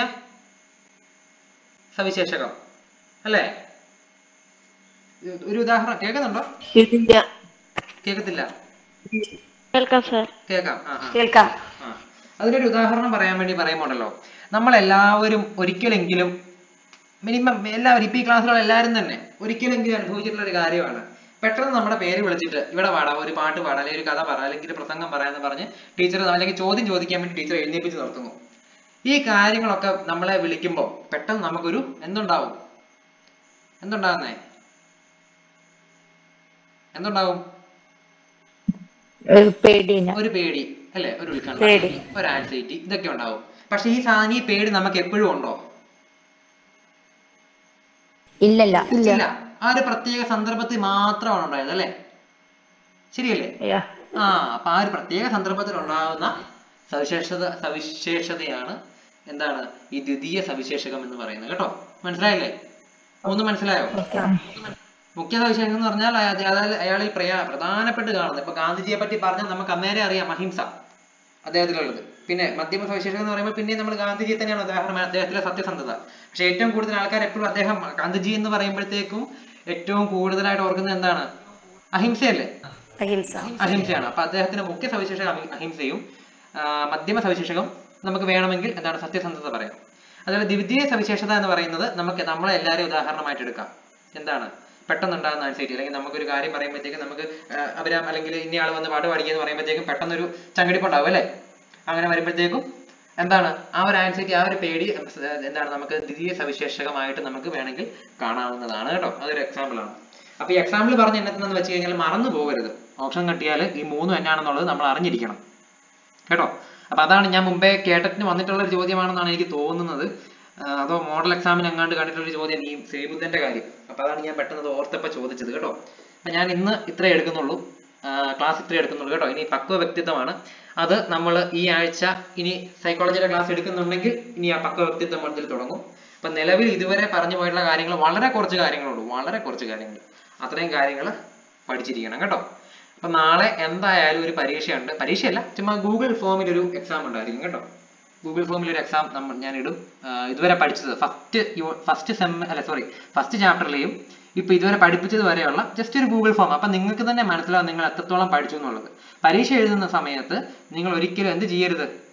സവിശേഷകം അല്ലേ ഇത് ഒരു ഉദാഹരണം കേൾക്കുന്നുണ്ടോ കേൾക്കത്തില്ല കേൾക്കാം സാർ കേൾക്കാം ആ ആ കേൾക്കാം ആ. അതിനൊരു ഉദാഹരണം പറയാൻ വേണ്ടി പറയുമ്പോണ്ടല്ലോ നമ്മൾ എല്ലാവരും ഒരിക്കലെങ്കിലും മിനിമം എല്ലാവരും ഇപ്പൊ ഈ ക്ലാസ്സിലുള്ള എല്ലാവരും തന്നെ ഒരിക്കലെങ്കിലും അനുഭവിച്ചിട്ടുള്ള ഒരു കാര്യമാണ് പെട്ടെന്ന് നമ്മുടെ പേര് വിളിച്ചിട്ട് ഇവിടെ പാടാം ഒരു പാട്ട് പാടാം അല്ലെങ്കിൽ ഒരു കഥ പറ അല്ലെങ്കിൽ ഒരു പ്രസംഗം പറയാന്ന് പറഞ്ഞ് ടീച്ചർ അല്ലെങ്കിൽ ചോദ്യം ചോദിക്കാൻ വേണ്ടി ടീച്ചർ എഴുന്നേപ്പിച്ച് നിർത്തുന്നു ഈ കാര്യങ്ങളൊക്കെ നമ്മളെ വിളിക്കുമ്പോൾ പെട്ടെന്ന് നമുക്കൊരു എന്തുണ്ടാവും എന്തുണ്ടാകുന്നേ എന്തുണ്ടാവും പേടിയ ഒരു പേടി അല്ലെ ഒരു ഉത്കണ്ഠ പേടി. ഒരു ആൻസൈറ്റി ഇതൊക്കെ ഉണ്ടാവും പക്ഷെ ഈ സാധനം ഈ പേടി നമുക്ക് എപ്പോഴും ഉണ്ടോ ഇല്ലല്ല ഇല്ല ആ ഒരു പ്രത്യേക സന്ദർഭത്തിൽ മാത്രമാണ് ഉണ്ടായത് അല്ലേ ശരിയല്ലേ ആ അപ്പൊ ആ ഒരു പ്രത്യേക സന്ദർഭത്തിൽ ഉണ്ടാകുന്ന സവിശേഷത സവിശേഷതയാണ് എന്താണ് ഈ ദ്വിതീയ സവിശേഷകം എന്ന് പറയുന്നത് കേട്ടോ മനസ്സിലായില്ലേ ഒന്ന് മനസ്സിലായോ മുഖ്യ സവിശേഷം എന്ന് പറഞ്ഞാൽ അയ- അതായത് അയാളിൽ പ്രയാ പ്രധാനപ്പെട്ട് കാണുന്നത് ഇപ്പൊ ഗാന്ധിജിയെ പറ്റി പറഞ്ഞാൽ നമുക്ക് അന്നേരം അറിയാം അഹിംസ അദ്ദേഹത്തിലുള്ളത് പിന്നെ മധ്യമ സവിശേഷത എന്ന് പറയുമ്പോൾ പിന്നെ നമ്മൾ ഗാന്ധിജിയെ തന്നെയാണ് ഉദാഹരണം അദ്ദേഹത്തിലെ സത്യസന്ധത പക്ഷെ ഏറ്റവും കൂടുതൽ ആൾക്കാർ എപ്പോഴും അദ്ദേഹം ഗാന്ധിജി എന്ന് പറയുമ്പോഴത്തേക്കും ഏറ്റവും കൂടുതലായിട്ട് ഓർക്കുന്നത് എന്താണ് അഹിംസയല്ലേ അഹിംസ അഹിംസയാണ് അപ്പൊ അദ്ദേഹത്തിന്റെ മുഖ്യ സവിശേഷകം അഹി- അഹിംസയും ആ, മധ്യമ സവിശേഷകം നമുക്ക് വേണമെങ്കിൽ എന്താണ് സത്യസന്ധത പറയാം അതുപോലെ ദ്വിതീയ സവിശേഷത എന്ന് പറയുന്നത് നമുക്ക് നമ്മളെ എല്ലാവരെയും ഉദാഹരണമായിട്ട് എടുക്കാം എന്താണ് പെട്ടെന്ന് ഉണ്ടാകുന്ന ആൻസൈറ്റി അല്ലെങ്കിൽ നമുക്കൊരു കാര്യം പറയുമ്പോഴത്തേക്കും നമുക്ക് ആ, അവരാ അല്ലെങ്കിൽ ഇന്ന ആൾ വന്ന് പാട്ട് പാടിക്കുക എന്ന് പറയുമ്പോഴത്തേക്കും പെട്ടെന്നൊരു ചങ്കടിപ്പുണ്ടാവും അല്ലേ അങ്ങനെ വരുമ്പോഴത്തേക്കും എന്താണ് ആ ഒരു ആൻസൈറ്റി ആ ഒരു പേടി എന്താണ് നമുക്ക് ദ്വിതീയ സവിശേഷകമായിട്ട് നമുക്ക് വേണമെങ്കിൽ കാണാവുന്നതാണ് കേട്ടോ അതൊരു എക്സാമ്പിൾ ആണ് അപ്പൊ ഈ എക്സാമ്പിൾ പറഞ്ഞ എന്നെന്ന് വെച്ച് കഴിഞ്ഞാൽ മറന്നു പോകരുത് ഓപ്ഷൻ കിട്ടിയാൽ ഈ മൂന്നും എന്നാണെന്നുള്ളത് നമ്മൾ അറിഞ്ഞിരിക്കണം കേട്ടോ അപ്പൊ അതാണ് ഞാൻ മുമ്പേ കേട്ടറ്റിന് വന്നിട്ടുള്ള ഒരു ചോദ്യമാണെന്നാണ് എനിക്ക് തോന്നുന്നത് ആ, അതോ മോഡൽ എക്സാമിന് എങ്ങാണ്ട് കണ്ടിട്ടുള്ള ഒരു ചോദ്യം ഈ സേബുദ്ധന്റെ കാര്യം അപ്പൊ അതാണ് ഞാൻ പെട്ടെന്ന് അത് ഓർത്തപ്പോ ചോദിച്ചത് കേട്ടോ അപ്പൊ ഞാൻ ഇന്ന് ഇത്രേ എടുക്കുന്നുള്ളൂ ക്ലാസ് ഇത്രേ എടുക്കുന്നുള്ളൂ കേട്ടോ ഇനി പക്വ വ്യക്തിത്വമാണ് അത് നമ്മൾ ഈ ആഴ്ച ഇനി സൈക്കോളജിയുടെ ക്ലാസ് എടുക്കുന്നുണ്ടെങ്കിൽ ഇനി ആ പക്വ വ്യക്തിത്വം മുതൽ തുടങ്ങും അപ്പൊ നിലവിൽ ഇതുവരെ പറഞ്ഞു പോയിട്ടുള്ള കാര്യങ്ങൾ വളരെ കുറച്ച് കാര്യങ്ങളുള്ളൂ വളരെ കുറച്ച് കാര്യങ്ങൾ അത്രയും കാര്യങ്ങൾ പഠിച്ചിരിക്കണം കേട്ടോ അപ്പൊ നാളെ എന്തായാലും ഒരു പരീക്ഷയുണ്ട് പരീക്ഷയല്ല ചുമ്മാ ഗൂഗിൾ ഫോമിൽ ഒരു എക്സാം ഉണ്ടായിരിക്കും കേട്ടോ ഗൂഗിൾ ഫോമിൽ ഒരു എക്സാം നമ്മൾ ഞാൻ ഇടും ആഹ് ഇതുവരെ പഠിച്ചത് ഫസ്റ്റ് ഫസ്റ്റ് സെം അല്ല സോറി ഫസ്റ്റ് ചാപ്റ്ററിലെയും ഇപ്പൊ ഇതുവരെ പഠിപ്പിച്ചത് വരെയുള്ള ജസ്റ്റ് ഒരു ഗൂഗിൾ ഫോം അപ്പൊ നിങ്ങൾക്ക് തന്നെ മനസ്സിലാവും നിങ്ങൾ എത്രത്തോളം പഠിച്ചു എന്നുള്ളത് പരീക്ഷ എഴുതുന്ന സമയത്ത് നിങ്ങൾ ഒരിക്കലും എന്ത് ചെയ്യരുത്